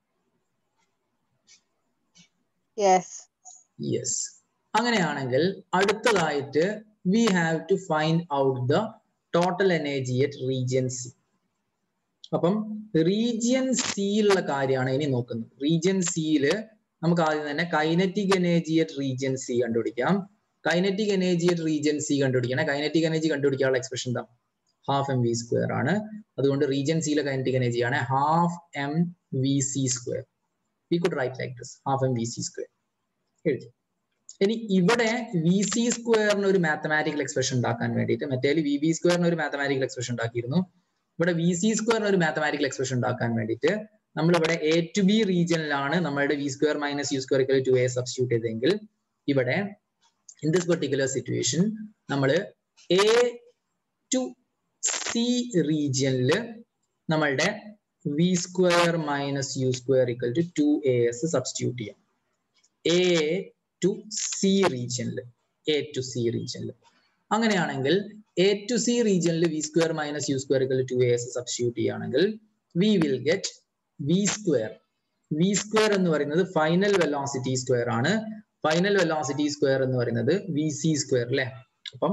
Yes.
Yes അങ്ങനെയാണെങ്കിൽ അടുത്തതായിട്ട് we have to find out the total energy at region C അപ്പം റീജിയൻ സിയിലുള്ള കാര്യമാണ് ഇനി നോക്കുന്നത് റീജിയൻ സിയില് നമുക്ക് ആദ്യം തന്നെ kinetic energy at region C കണ്ടുപിടിക്കാം kinetic energy at region C കണ്ടുപിടിക്കണം കൈനറ്റിക് എനർജി കണ്ടുപിടിക്കാനുള്ള എക്സ്പ്രഷൻ എന്താ ഹാഫ് എം വി സ്ക്വയർ ആണ് അതുകൊണ്ട് റീജിയൻ സിയിലെ കൈനറ്റിക് എനർജി ആണ് half M V C square we could write like this half M V C square എഴുതി ഇനി ഇവിടെ വി സി സ്ക്വയറിന് ഒരു മാത്തമാറ്റിക്കൽ എക്സ്പ്രഷൻ ഉണ്ടാക്കാൻ വേണ്ടിയിട്ട് മറ്റേ വി ബി സ്ക്വയറിന് ഒരു മാത്തമാറ്റിക്കൽ എക്സ്പ്രഷൻ ഉണ്ടാക്കിയിരുന്നു ഇവിടെ വി സി സ്ക്വയറിന് ഒരു മാത്തമാറ്റിക്കൽ എക്സ്പ്രഷൻ ഉണ്ടാക്കാൻ വേണ്ടിയിട്ട് നമ്മൾ ഇവിടെ എ ടു ബി റീജിയനിലാണ് നമ്മളുടെ V square minus U square two A substitute ചെയ്തെങ്കിൽ ഇവിടെ ഇൻ ദിസ് പെർട്ടിക്കുലർ സിറ്റുവേഷൻ നമ്മൾ എ ടു സി റീജിയനിൽ നമ്മളുടെ V square minus U square equal to two A S substitute ചെയ്യാം എ ടു സി റീജിയനിൽ A to C റീജിയനിൽ അങ്ങനെയാണെങ്കിൽ A to C റീജിയനിൽ V square minus U square two A S substitute ചെയ്യുകയാണെങ്കിൽ V will get V square V square എന്ന് പറയുന്നത് final velocity square ആണ് final velocity square എന്ന് പറയുന്നത് വി സി സ്ക്വയർ അല്ലെ അപ്പം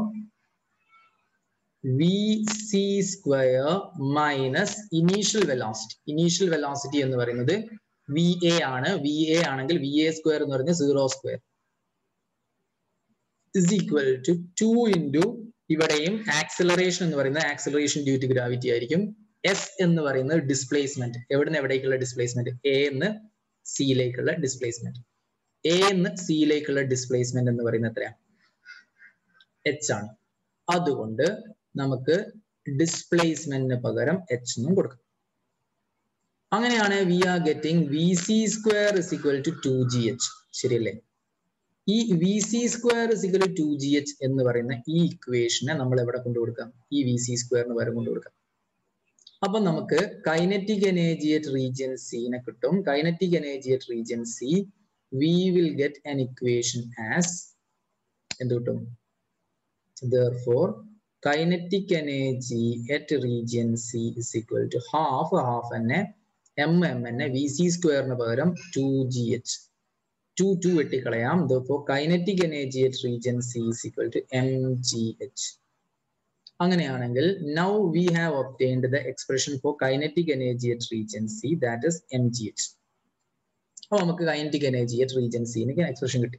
V C square minus initial velocity initial velocity എന്ന് പറയുന്നത് വി എ ആണ് വി എ ആണെങ്കിൽ വി എ സ്ക്വയർ എന്ന് പറയുന്നത് zero square is equal to two into ഇവിടെയും ആക്സിലറേഷൻ എന്ന് പറയുന്നത് ആക്സിലറേഷൻ ഡ്യൂ ടു ഗ്രാവിറ്റി ആയിരിക്കും എസ് എന്ന് പറയുന്നത് ഡിസ്പ്ലേസ്മെന്റ് എവിടുന്ന് എവിടേക്കുള്ള ഡിസ്പ്ലേസ്മെന്റ് എ എന്ന് സിയിലേക്കുള്ള ഡിസ്പ്ലേസ്മെന്റ് എ എന്ന് സിയിലേക്കുള്ള ഡിസ്പ്ലേസ്മെന്റ് എന്ന് പറയുന്നത് എത്രയാണ് എച്ച് ആണ് അതുകൊണ്ട് നമുക്ക് ഡിസ്പ്ലേസ്മെന്റിന് പകരം എച്ച് എന്നും കൊടുക്കാം അങ്ങനെയാണ് we are getting V C square is equal to two G H ശരിയല്ലേ ഈ V C square is equal to G H എന്ന് പറയുന്ന ഈ ഇക്വേഷനെ നമ്മൾ എവിടെ കൊണ്ടുകൊടുക്കാം ഈ വി സി സ്ക്വയറിന് പകരം കൊണ്ടുകൊടുക്കാം അപ്പൊ നമുക്ക് കൈനറ്റിക് എനർജി അറ്റ് റീജിയൻ സിനെ കിട്ടും kinetic energy at region C we will get an equation as എന്ത് കിട്ടും therefore kinetic energy at region C is equal to half half എന്നെ എം എം എന്നെ വി സി സ്ക്വയറിന് പകരം two G H two two വെട്ടിക്കളയാം therefore kinetic energy at region C is equal to M G H അങ്ങനെയാണെങ്കിൽ now we have obtained the expression for kinetic energy at region C that is M G H അപ്പൊ നമുക്ക് kinetic energy at region സിന് expression കിട്ടി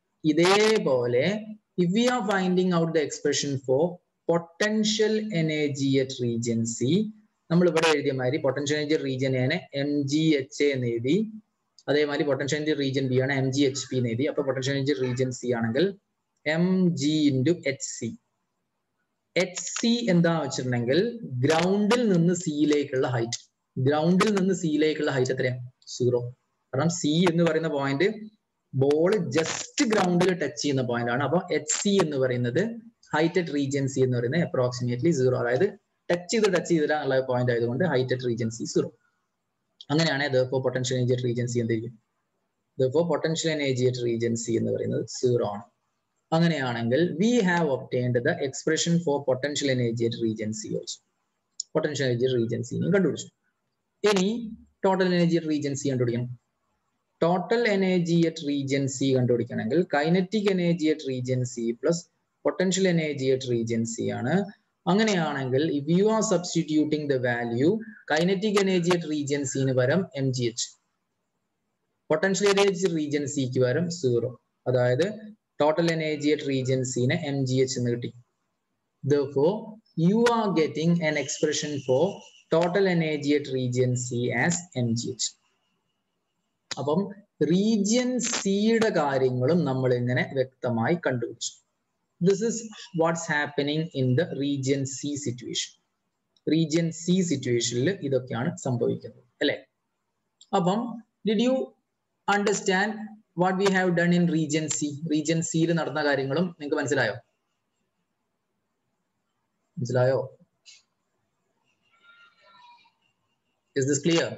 ഇതേപോലെ if we are finding out the expression for potential energy at region C നമ്മൾ ഇവിടെ എഴുതിയ മാതിരി potential energy region എനെ എം ജി എച്ച് എന്ന് എഴുതി അതേമാതിരി പൊട്ടൻഷ്യൽ എനർജി റീജിയൻ ബി ആണ് എം ജി എച്ച് പി എന്ന് എഴുതി അപ്പൊ പൊട്ടൻഷ്യൽ എനർജി റീജിയൻ സി ആണെങ്കിൽ M G into H C H C എന്താ വെച്ചിട്ടുണ്ടെങ്കിൽ ഗ്രൗണ്ടിൽ നിന്ന് സിയിലേക്കുള്ള ഹൈറ്റ് ഗ്രൗണ്ടിൽ നിന്ന് സിയിലേക്കുള്ള ഹൈറ്റ് എത്രയാണ് സീറോ കാരണം സി എന്ന് പറയുന്ന പോയിന്റ് ബോൾ ജസ്റ്റ് ഗ്രൗണ്ടിൽ ടച്ച് ചെയ്യുന്ന പോയിന്റ് ആണ് അപ്പൊ എച്ച് സി എന്ന് പറയുന്നത് ഹൈറ്റ് അറ്റ് റീജിയൻ സി എന്ന് പറയുന്നത് അപ്രോക്സിമേറ്റ്ലി സീറോ അതായത് ടച്ച് ചെയ്ത് ടച്ച് ചെയ്തിട്ടുള്ള പോയിന്റ് ആയതുകൊണ്ട് height at region C zero അങ്ങനെയാണ് though potential energy at region C എന്തായിരിക്കും though potential energy at region C എന്ന് പറയുന്നത് സീറോ ആണ് അങ്ങനെയാണെങ്കിൽ we have obtained the expression for potential energy at region C also potential energy region C കണ്ടുപിടിച്ചു ഇനി total energy at region C കണ്ടുപിടിക്കണം total energy at region C കണ്ടുപിടിക്കണമെങ്കിൽ kinetic energy at region C plus potential energy at region C ആണ് അങ്ങനെയാണെങ്കിൽ if you are substituting the value kinetic energy at region സിന് പകരം M G H potential energy region സിക്ക് പകരം zero അതായത് total energy at region സിനെ M G H എന്ന് കിട്ടി Therefore, you are getting an expression for total energy at region C as mgh. അപ്പം റീജിയൻ സിയുടെ കാര്യങ്ങളും നമ്മൾ ഇങ്ങനെ വ്യക്തമായി കണ്ടുപിടിച്ചു this is what's happening in the region C situation region C സിറ്റുവേഷനിൽ ഇതൊക്കെയാണ് സംഭവിക്കുന്നത് അല്ലെ അപ്പം did you understand what we have done in region C region സിയിൽ നടന്ന കാര്യങ്ങളും നിങ്ങൾക്ക് മനസ്സിലായോ മനസ്സിലായോ ഇസ് ദിസ് ക്ലിയർ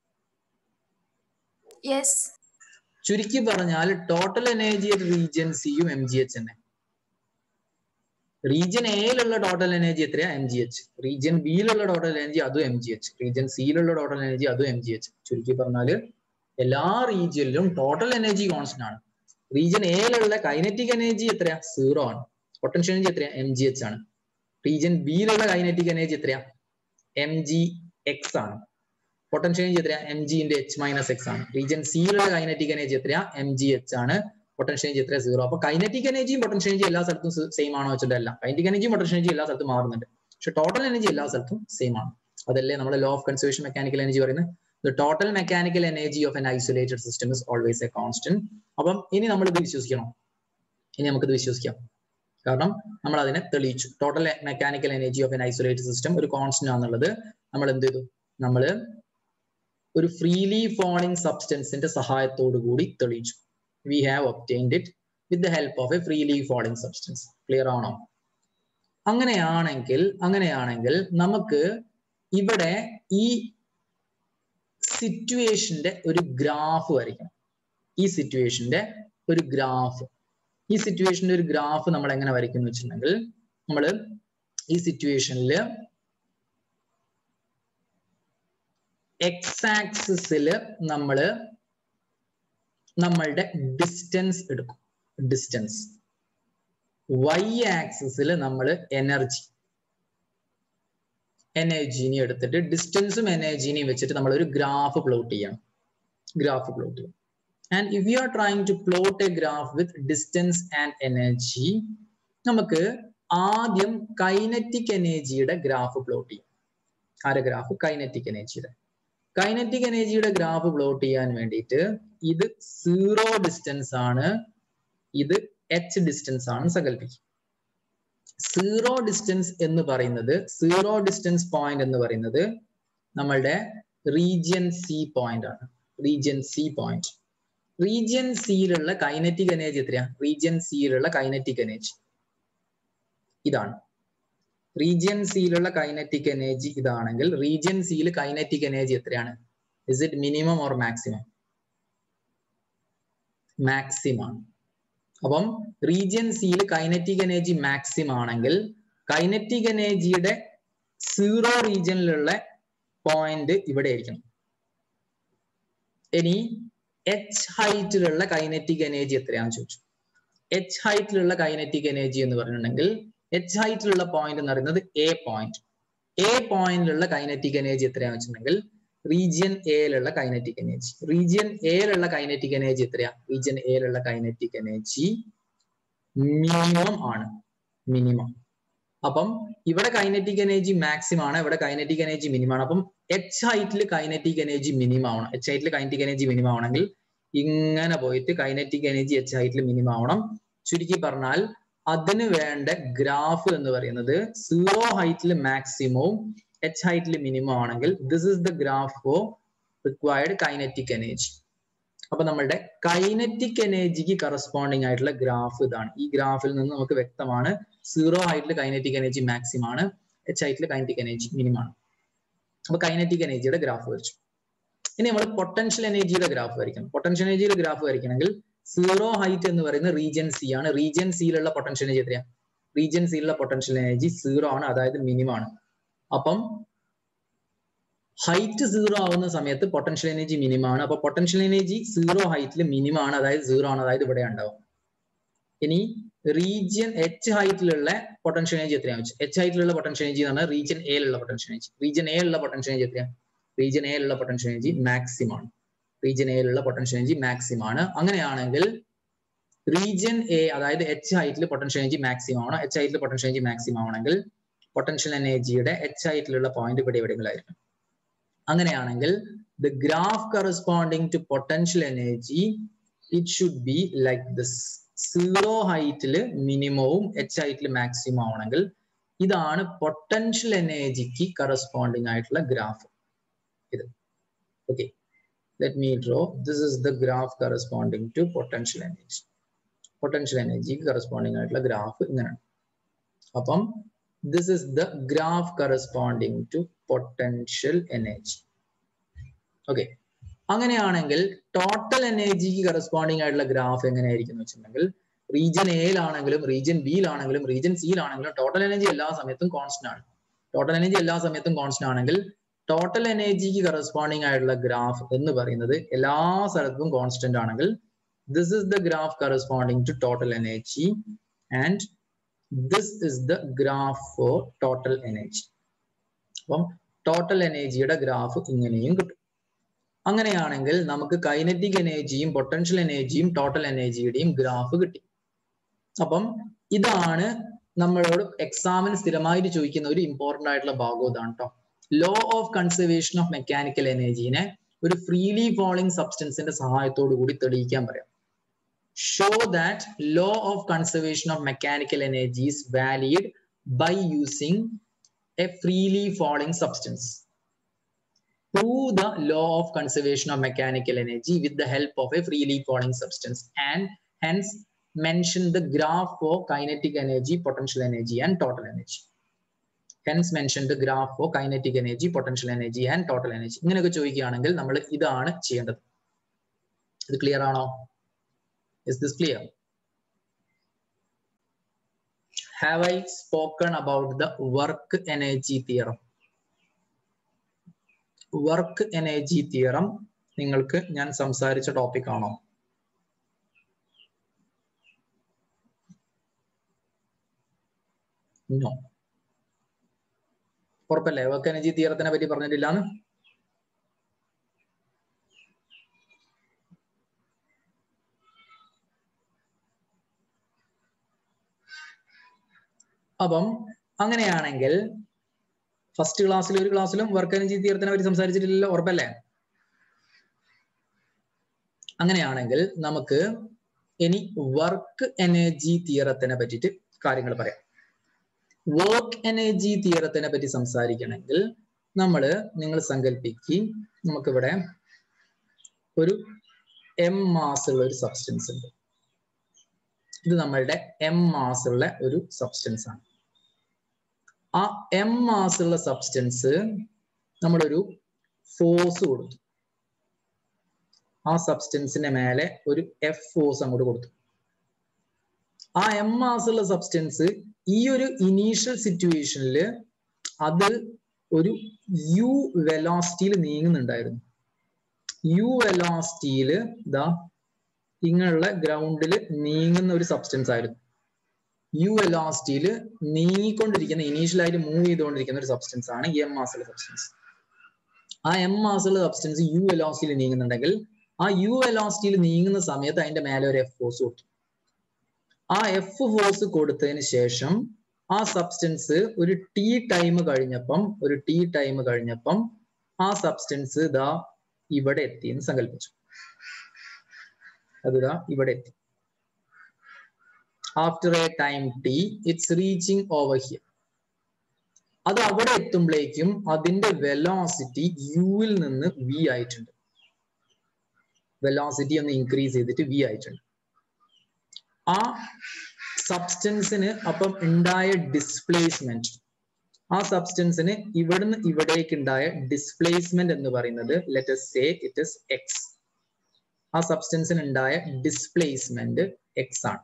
Yes.
ചുരുക്കി പറഞ്ഞാൽ ടോട്ടൽ എനർജി അറ്റ് റീജിയൻ സിയും എം ജി എച്ച് തന്നെ റീജിയൻ എയിലുള്ള ടോട്ടൽ എനർജി എത്രയാ എം ജി എച്ച് റീജിയൻ ബിയിലുള്ള ടോട്ടൽ എനർജി അതും എം ജി എച്ച് റീജിയൻ സിയിലുള്ള ടോട്ടൽ എനർജി അതും എം ജി എച്ച് ചുരുക്കി പറഞ്ഞാല് എല്ലാ റീജിയനിലും ടോട്ടൽ എനർജി കോൺസ്റ്റന്റ് ആണ് റീജിയൻ എയിലുള്ള കൈനറ്റിക് എനർജി എത്രയാ സീറോ ആണ് പൊട്ടൻഷ്യൽ എനർജി എത്രയാ എം ജി എച്ച് ആണ് റീജിയൻ ബിയിലുള്ള കൈനറ്റിക് എനർജി എത്രയാ എം ജി എക്സ് ആണ് പൊട്ടൻഷ്യൽ എനർജി എത്രയാ M G into H minus X ആണ് റീജിയൻ സിയിലുള്ള കൈനറ്റിക് എനർജി എത്രയാ എം ജി എച്ച് ആണ് പൊട്ടൻഷ്യൽ എനർജി എത്രയാ സീറോ അപ്പൊ കൈനറ്റിക് എനർജിയും പൊട്ടൻഷ്യൽ എനർജി എല്ലാ സ്ഥലത്തും സെയിം ആണോ വെച്ചിട്ടല്ല കൈനറ്റിക് എനർജിയും പൊട്ടൻഷ്യൽ എനർജി എല്ലാ സ്ഥലത്തും മാറുന്നുണ്ട് പക്ഷെ ടോട്ടൽ എനർജി എല്ലാ സ്ഥലത്തും സെയിം ആണ് അതല്ലേ നമ്മുടെ law of conservation mechanical energy പറയുന്നത് the total mechanical energy of an isolated system is always a constant അപ്പം ഇനി നമ്മൾ ഇത് വിശ്വസിക്കണം ഇനി നമുക്കിത് വിശ്വസിക്കാം കാരണം നമ്മൾ അതിനെ തെളിയിച്ചു total mechanical energy of an isolated system ഒരു കോൺസ്റ്റന്റ് ആണെന്നുള്ളത് നമ്മൾ എന്ത് ചെയ്തു നമ്മൾ ഒരു ഫ്രീലി ഫോളിംഗ് സബ്സ്റ്റൻസിന്റെ സഹായത്തോടു കൂടി തെളിയിച്ചു we have obtained it with the help of a freely falling substance clear ആണോ അങ്ങനെയാണെങ്കിൽ അങ്ങനെയാണെങ്കിൽ നമുക്ക് ഇവിടെ ഈ സിറ്റുവേഷന്റെ ഒരു ഗ്രാഫ് വരയ്ക്കണം ഈ സിറ്റുവേഷന്റെ ഒരു ഗ്രാഫ് ഈ സിറ്റുവേഷന്റെ ഒരു ഗ്രാഫ് നമ്മൾ എങ്ങനെ വരയ്ക്കുന്നു വെച്ചിട്ടുണ്ടെങ്കിൽ നമ്മൾ ഈ സിറ്റുവേഷനിൽ എക്സ് ആക്സിസിൽ നമ്മൾ നമ്മളുടെ ഡിസ്റ്റൻസ് എടുക്കും ഡിസ്റ്റൻസ് വൈ ആക്സിസിൽ നമ്മൾ എനർജി എനർജിനെ എടുത്തിട്ട് ഡിസ്റ്റൻസും എനർജിനെയും വെച്ചിട്ട് നമ്മൾ ഒരു ഗ്രാഫ് പ്ലോട്ട് ചെയ്യണം ഗ്രാഫ് പ്ലോട്ട് ചെയ്യും and if you are trying to plot a graph with distance and energy നമുക്ക് ആദ്യം കൈനറ്റിക് എനർജിയുടെ ഗ്രാഫ് പ്ലോട്ട് ചെയ്യാം ആരെ ഗ്രാഫ് കൈനറ്റിക് എനർജിയുടെ കൈനറ്റിക് എനർജിയുടെ ഗ്രാഫ് പ്ലോട്ട് ചെയ്യാൻ വേണ്ടിയിട്ട് ഇത് സീറോ ഡിസ്റ്റൻസ് ആണ് ഇത് എച്ച് ഡിസ്റ്റൻസ് ആണ് സങ്കല്പിക്കുക സീറോ ഡിസ്റ്റൻസ് എന്ന് പറയുന്നത് സീറോ ഡിസ്റ്റൻസ് പോയിന്റ് എന്ന് പറയുന്നത് നമ്മളുടെ റീജിയൻ സി പോയിന്റ് ആണ് റീജിയൻ സി പോയിന്റ് റീജിയൻ സിയിലുള്ള കൈനറ്റിക് എനർജി എത്രയാ റീജിയൻ സിയിലുള്ള കൈനറ്റിക് എനർജി ഇതാണ് റീജിയൻ സിയിലുള്ള കൈനറ്റിക് എനർജി ഇതാണെങ്കിൽ റീജിയൻ സിയിൽ കൈനറ്റിക് എനർജി എത്രയാണ് is it minimum or maximum maximum ആണ് അപ്പം റീജിയൻ സിയിൽ കൈനറ്റിക് എനർജി മാക്സിമം ആണെങ്കിൽ കൈനറ്റിക് എനർജിയുടെ സീറോ റീജിയനിലുള്ള പോയിന്റ് ഇവിടെ ആയിരിക്കണം ഇനി എച്ച് ഹൈറ്റിലുള്ള കൈനറ്റിക് എനർജി എത്രയാണെന്ന് ചോദിച്ചു എച്ച് ഹൈറ്റിലുള്ള കൈനറ്റിക് എനർജി എന്ന് പറഞ്ഞിട്ടുണ്ടെങ്കിൽ എച്ച് ഹൈറ്റിലുള്ള പോയിന്റ് എന്ന് പറയുന്നത് എ പോയിന്റ് എ പോയിന്റിലുള്ള കൈനറ്റിക് എനർജി എത്രയാണെന്ന് വെച്ചിട്ടുണ്ടെങ്കിൽ റീജിയൻ എയിലുള്ള കൈനറ്റിക് എനർജി റീജിയൻ എയിലുള്ള കൈനറ്റിക് എനർജി എത്രയാ റീജിയൻ എയിലുള്ള കൈനറ്റിക് എനർജി മിനിമം ആണ് മിനിമം അപ്പം ഇവിടെ കൈനറ്റിക് എനർജി മാക്സിമം ആണ് ഇവിടെ കൈനറ്റിക് എനർജി മിനിമം ആണ് അപ്പം എച്ച് ഹൈറ്റിൽ കൈനറ്റിക് എനർജി മിനിമം ആവണം എച്ച് ഹൈറ്റിൽ കൈനറ്റിക് എനർജി മിനിമം ആവണമെങ്കിൽ ഇങ്ങനെ പോയിട്ട് കൈനറ്റിക് എനർജി എച്ച് ഹൈറ്റിൽ മിനിമം ആവണം ചുരുക്കി പറഞ്ഞാൽ അതിന് വേണ്ട ഗ്രാഫ് എന്ന് പറയുന്നത് സീറോ ഹൈറ്റിൽ മാക്സിമവും എച്ച് ഹൈറ്റിൽ മിനിമം ആണെങ്കിൽ this is the graph for required kinetic energy അപ്പൊ നമ്മളുടെ കൈനറ്റിക് എനർജിക്ക് കറസ്പോണ്ടിങ് ആയിട്ടുള്ള ഗ്രാഫ് ഇതാണ് ഈ ഗ്രാഫിൽ നിന്ന് നമുക്ക് വ്യക്തമാണ് സീറോ ഹൈറ്റിൽ കൈനറ്റിക് എനർജി മാക്സിമം ആണ് എച്ച് ഹൈറ്റിൽ കൈനറ്റിക് എനർജി മിനിമം ആണ് അപ്പൊ കൈനറ്റിക് എനർജിയുടെ ഗ്രാഫ് വരച്ചു ഇനി നമ്മൾ പൊട്ടൻഷ്യൽ എനർജിയുടെ ഗ്രാഫ് വരയ്ക്കണം പൊട്ടൻഷ്യൽ എനർജിയുടെ ഗ്രാഫ് വരയ്ക്കണമെങ്കിൽ സീറോ ഹൈറ്റ് എന്ന് പറയുന്നത് റീജിയൻ സി ആണ് റീജിയൻ സിയിലുള്ള പൊട്ടൻഷ്യൽ എനർജി എത്രയാണ് റീജിയൻ സിയിലുള്ള പൊട്ടൻഷ്യൽ എനർജി സീറോ ആണ് അതായത് മിനിമം ആണ് അപ്പം ഹൈറ്റ് സീറോ ആവുന്ന സമയത്ത് പൊട്ടൻഷ്യൽ എനർജി മിനിമം ആണ് അപ്പൊ പൊട്ടൻഷ്യൽ എനർജി സീറോ ഹൈറ്റിൽ മിനിമം ആണ് അതായത് സീറോ ആണ് അതായത് ഇവിടെ ഉണ്ടാവും ഇനി റീജിയൻ എച്ച് ഹൈറ്റിലുള്ള പൊട്ടൻഷ്യൽ എനർജി എത്രയാണ് വെച്ചാൽ എച്ച് ഹൈറ്റിലുള്ള പൊട്ടൻഷ്യൽ എനർജി എന്ന് പറഞ്ഞാൽ റീജിയൻ എയിലുള്ള പൊട്ടൻഷ്യൽ എനർജി റീജിയൻ എയിലുള്ള പൊട്ടൻഷ്യൽ എനർജി എത്രയാണ് റീജിയൻ എയിലുള്ള പൊട്ടൻഷ്യൽ എനർജി മാക്സിമം ആണ് റീജിയൻ എയിലുള്ള പൊട്ടൻഷ്യൽ എനർജി മാക്സിമം ആണ് അങ്ങനെയാണെങ്കിൽ റീജിയൻ എ അതായത് എച്ച് ഹൈറ്റിൽ പൊട്ടൻഷ്യൽ എനർജി മാക്സിമം ആണ് എച്ച് ഹൈറ്റിൽ പൊട്ടൻഷ്യൽ എനർജി മാക്സിമം ആണെങ്കിൽ പൊട്ടൻഷ്യൽ എനർജിയുടെ എച്ച് ഹൈറ്റിലുള്ള പോയിന്റ് ഇവിടെ എവിടെയെങ്കിലും ആയിരിക്കും അങ്ങനെയാണെങ്കിൽ the graph corresponding to potential energy it should be like this zero ഹൈറ്റിൽ മിനിമവും എച്ച് ഹൈറ്റിൽ മാക്സിമം ആവണമെങ്കിൽ ഇതാണ് പൊട്ടൻഷ്യൽ എനർജിക്ക് കറസ്പോണ്ടിങ് ആയിട്ടുള്ള ഗ്രാഫ് ഇത് okay let me draw this is the graph corresponding to potential energy potential energy corresponding ആയിട്ടുള്ള graph ഇങ്ങനെയാണ് അപ്പം this is the graph corresponding to potential energy okay അങ്ങനെയാണെങ്കിൽ ടോട്ടൽ എനർജിക്ക് കറസ്പോണ്ടിങ് ആയിട്ടുള്ള ഗ്രാഫ് എങ്ങനെയായിരിക്കും എന്ന് വെച്ചിട്ടുണ്ടെങ്കിൽ റീജിയൻ എയിലാണെങ്കിലും റീജിയൻ ബിയിലാണെങ്കിലും റീജിയൻ സിയിലാണെങ്കിലും ടോട്ടൽ എനർജി എല്ലാ സമയത്തും കോൺസ്റ്റന്റ് ആണ് ടോട്ടൽ എനർജി എല്ലാ സമയത്തും കോൺസ്റ്റന്റ് ആണെങ്കിൽ ടോട്ടൽ എനർജിക്ക് കറസ്പോണ്ടിങ് ആയിട്ടുള്ള ഗ്രാഫ് എന്ന് പറയുന്നത് എല്ലാ സ്ഥലത്തും കോൺസ്റ്റന്റ് ആണെങ്കിൽ this is the graph corresponding to total energy and this is the graph for total energy അപ്പം ടോട്ടൽ എനർജിയുടെ ഗ്രാഫ് ഇങ്ങനെയും കിട്ടും അങ്ങനെയാണെങ്കിൽ നമുക്ക് കൈനറ്റിക് എനർജിയും പൊട്ടൻഷ്യൽ എനർജിയും ടോട്ടൽ എനർജിയുടെയും ഗ്രാഫ് കിട്ടി അപ്പം ഇതാണ് നമ്മളോട് എക്സാമിന് സ്ഥിരമായിട്ട് ചോദിക്കുന്ന ഒരു ഇമ്പോർട്ടന്റ് ആയിട്ടുള്ള ഭാഗം ഇതാണ് കേട്ടോ law of conservation of mechanical എനർജീനെ ഒരു ഫ്രീലി ഫോളിംഗ് സബ്സ്റ്റൻസിന്റെ സഹായത്തോടു കൂടി തെളിയിക്കാൻ പറയാം show that law of conservation of mechanical energy is valid by using a freely falling substance prove the law of conservation of mechanical energy with the help of a freely falling substance and hence mention the graph for kinetic energy, potential energy and total energy. Hence mention the graph for kinetic energy, potential energy and total energy. ഇങ്ങനെയൊക്കെ ചോദിക്കുകയാണെങ്കിൽ നമ്മൾ ഇതാണ് ചെയ്യേണ്ടത് ഇത് clear ആണോ is this clear have I spoken about the work energy theorem work energy theorem നിങ്ങൾക്ക് ഞാൻ സംസാരിച്ച ടോപ്പിക് ആണോ നോ ഉറപ്പല്ലേ വർക്ക് എനർജി തിയറത്തിനെ പറ്റി പറഞ്ഞിട്ടില്ലാന്ന് അപ്പം അങ്ങനെയാണെങ്കിൽ ഫസ്റ്റ് ക്ലാസ്സിൽ ഒരു ക്ലാസ്സിലും വർക്ക് എനർജി തിയറത്തിനെ പറ്റി സംസാരിച്ചിട്ടില്ലല്ലോ ഉറപ്പല്ലേ അങ്ങനെയാണെങ്കിൽ നമുക്ക് ഇനി വർക്ക് എനർജി തിയറത്തിനെ പറ്റിയിട്ട് കാര്യങ്ങൾ പറയാം വർക്ക് എനർജി തിയറത്തിനെ പറ്റി സംസാരിക്കണമെങ്കിൽ നമ്മൾ നിങ്ങൾ സങ്കല്പിക്കും നമുക്കിവിടെ ഒരു എം മാസ് ഉള്ള ഒരു സബ്സ്റ്റൻസ് ഉണ്ട് ഇത് നമ്മളുടെ എം മാസ് ഉള്ള ഒരു സബ്സ്റ്റൻസ് ആണ് ആ എം മാസ് ഉള്ള സബ്സ്റ്റൻസ് നമ്മളൊരു ഫോഴ്സ് കൊടുത്തു ആ സബ്സ്റ്റൻസിന്റെ മേലെ ഒരു എഫ് ഫോഴ്സ് അങ്ങോട്ട് കൊടുത്തു ആ എം മാസ് ഉള്ള സബ്സ്റ്റൻസ് ഈ ഒരു ഇനീഷ്യൽ സിറ്റുവേഷനിൽ അത് ഒരു യു വെലോസിറ്റിയിൽ നീങ്ങുന്നുണ്ടായിരുന്നു യു വെലോസിറ്റിയിൽ ഇതാ ഇങ്ങനെയുള്ള ഗ്രൗണ്ടിൽ നീങ്ങുന്ന ഒരു സബ്സ്റ്റൻസ് ആയിരുന്നു യു വെലോസിറ്റിയിൽ നീങ്ങിക്കൊണ്ടിരിക്കുന്ന ഇനീഷ്യലായിട്ട് മൂവ് ചെയ്തുകൊണ്ടിരിക്കുന്ന ഒരു സബ്സ്റ്റൻസ് ആണ് എം മാസുള്ള സബ്സ്റ്റൻസ് ആ എം മാസുള്ള സബ്സ്റ്റൻസ് യു വെലോസിറ്റിയിൽ നീങ്ങുന്നുണ്ടെങ്കിൽ ആ യു വെലോസിറ്റിയിൽ നീങ്ങുന്ന സമയത്ത് അതിന്റെ മേലെ ഒരു എഫ് ഫോഴ്സ് കൊടുത്തു ആ എഫ് ഫോഴ്സ് കൊടുത്തതിന് ശേഷം ആ സബ്സ്റ്റൻസ് ഒരു ടി ടൈം കഴിഞ്ഞപ്പം ഒരു ടി ടൈം കഴിഞ്ഞപ്പം ആ സബ്സ്റ്റൻസ് ഇതാ ഇവിടെ എത്തി എന്ന് സങ്കല്പിച്ചു അതിതാ ഇവിടെ എത്തി after a time t it's reaching over here അത് അവിടെ എത്തുമ്പോഴേക്കും അതിന്റെ വെലോസിറ്റി യുവിൽ നിന്ന് വി ആയിട്ടുണ്ട് വെലോസിറ്റി ഒന്ന് ഇൻക്രീസ് ചെയ്തിട്ട് വി ആയിട്ടുണ്ട് ആ സബ്സ്റ്റൻസിന് അപ്പം ഉണ്ടായ ഡിസ്പ്ലേസ്മെന്റ് ആ സബ്സ്റ്റൻസിന് ഇവിടുന്ന് ഇവിടേക്ക് ഉണ്ടായ ഡിസ്പ്ലേസ്മെന്റ് എന്ന് പറയുന്നത് let's say it is x ആ സബ്സ്റ്റൻസിന് ഉണ്ടായ ഡിസ്പ്ലേസ്മെന്റ് എക്സ് ആണ്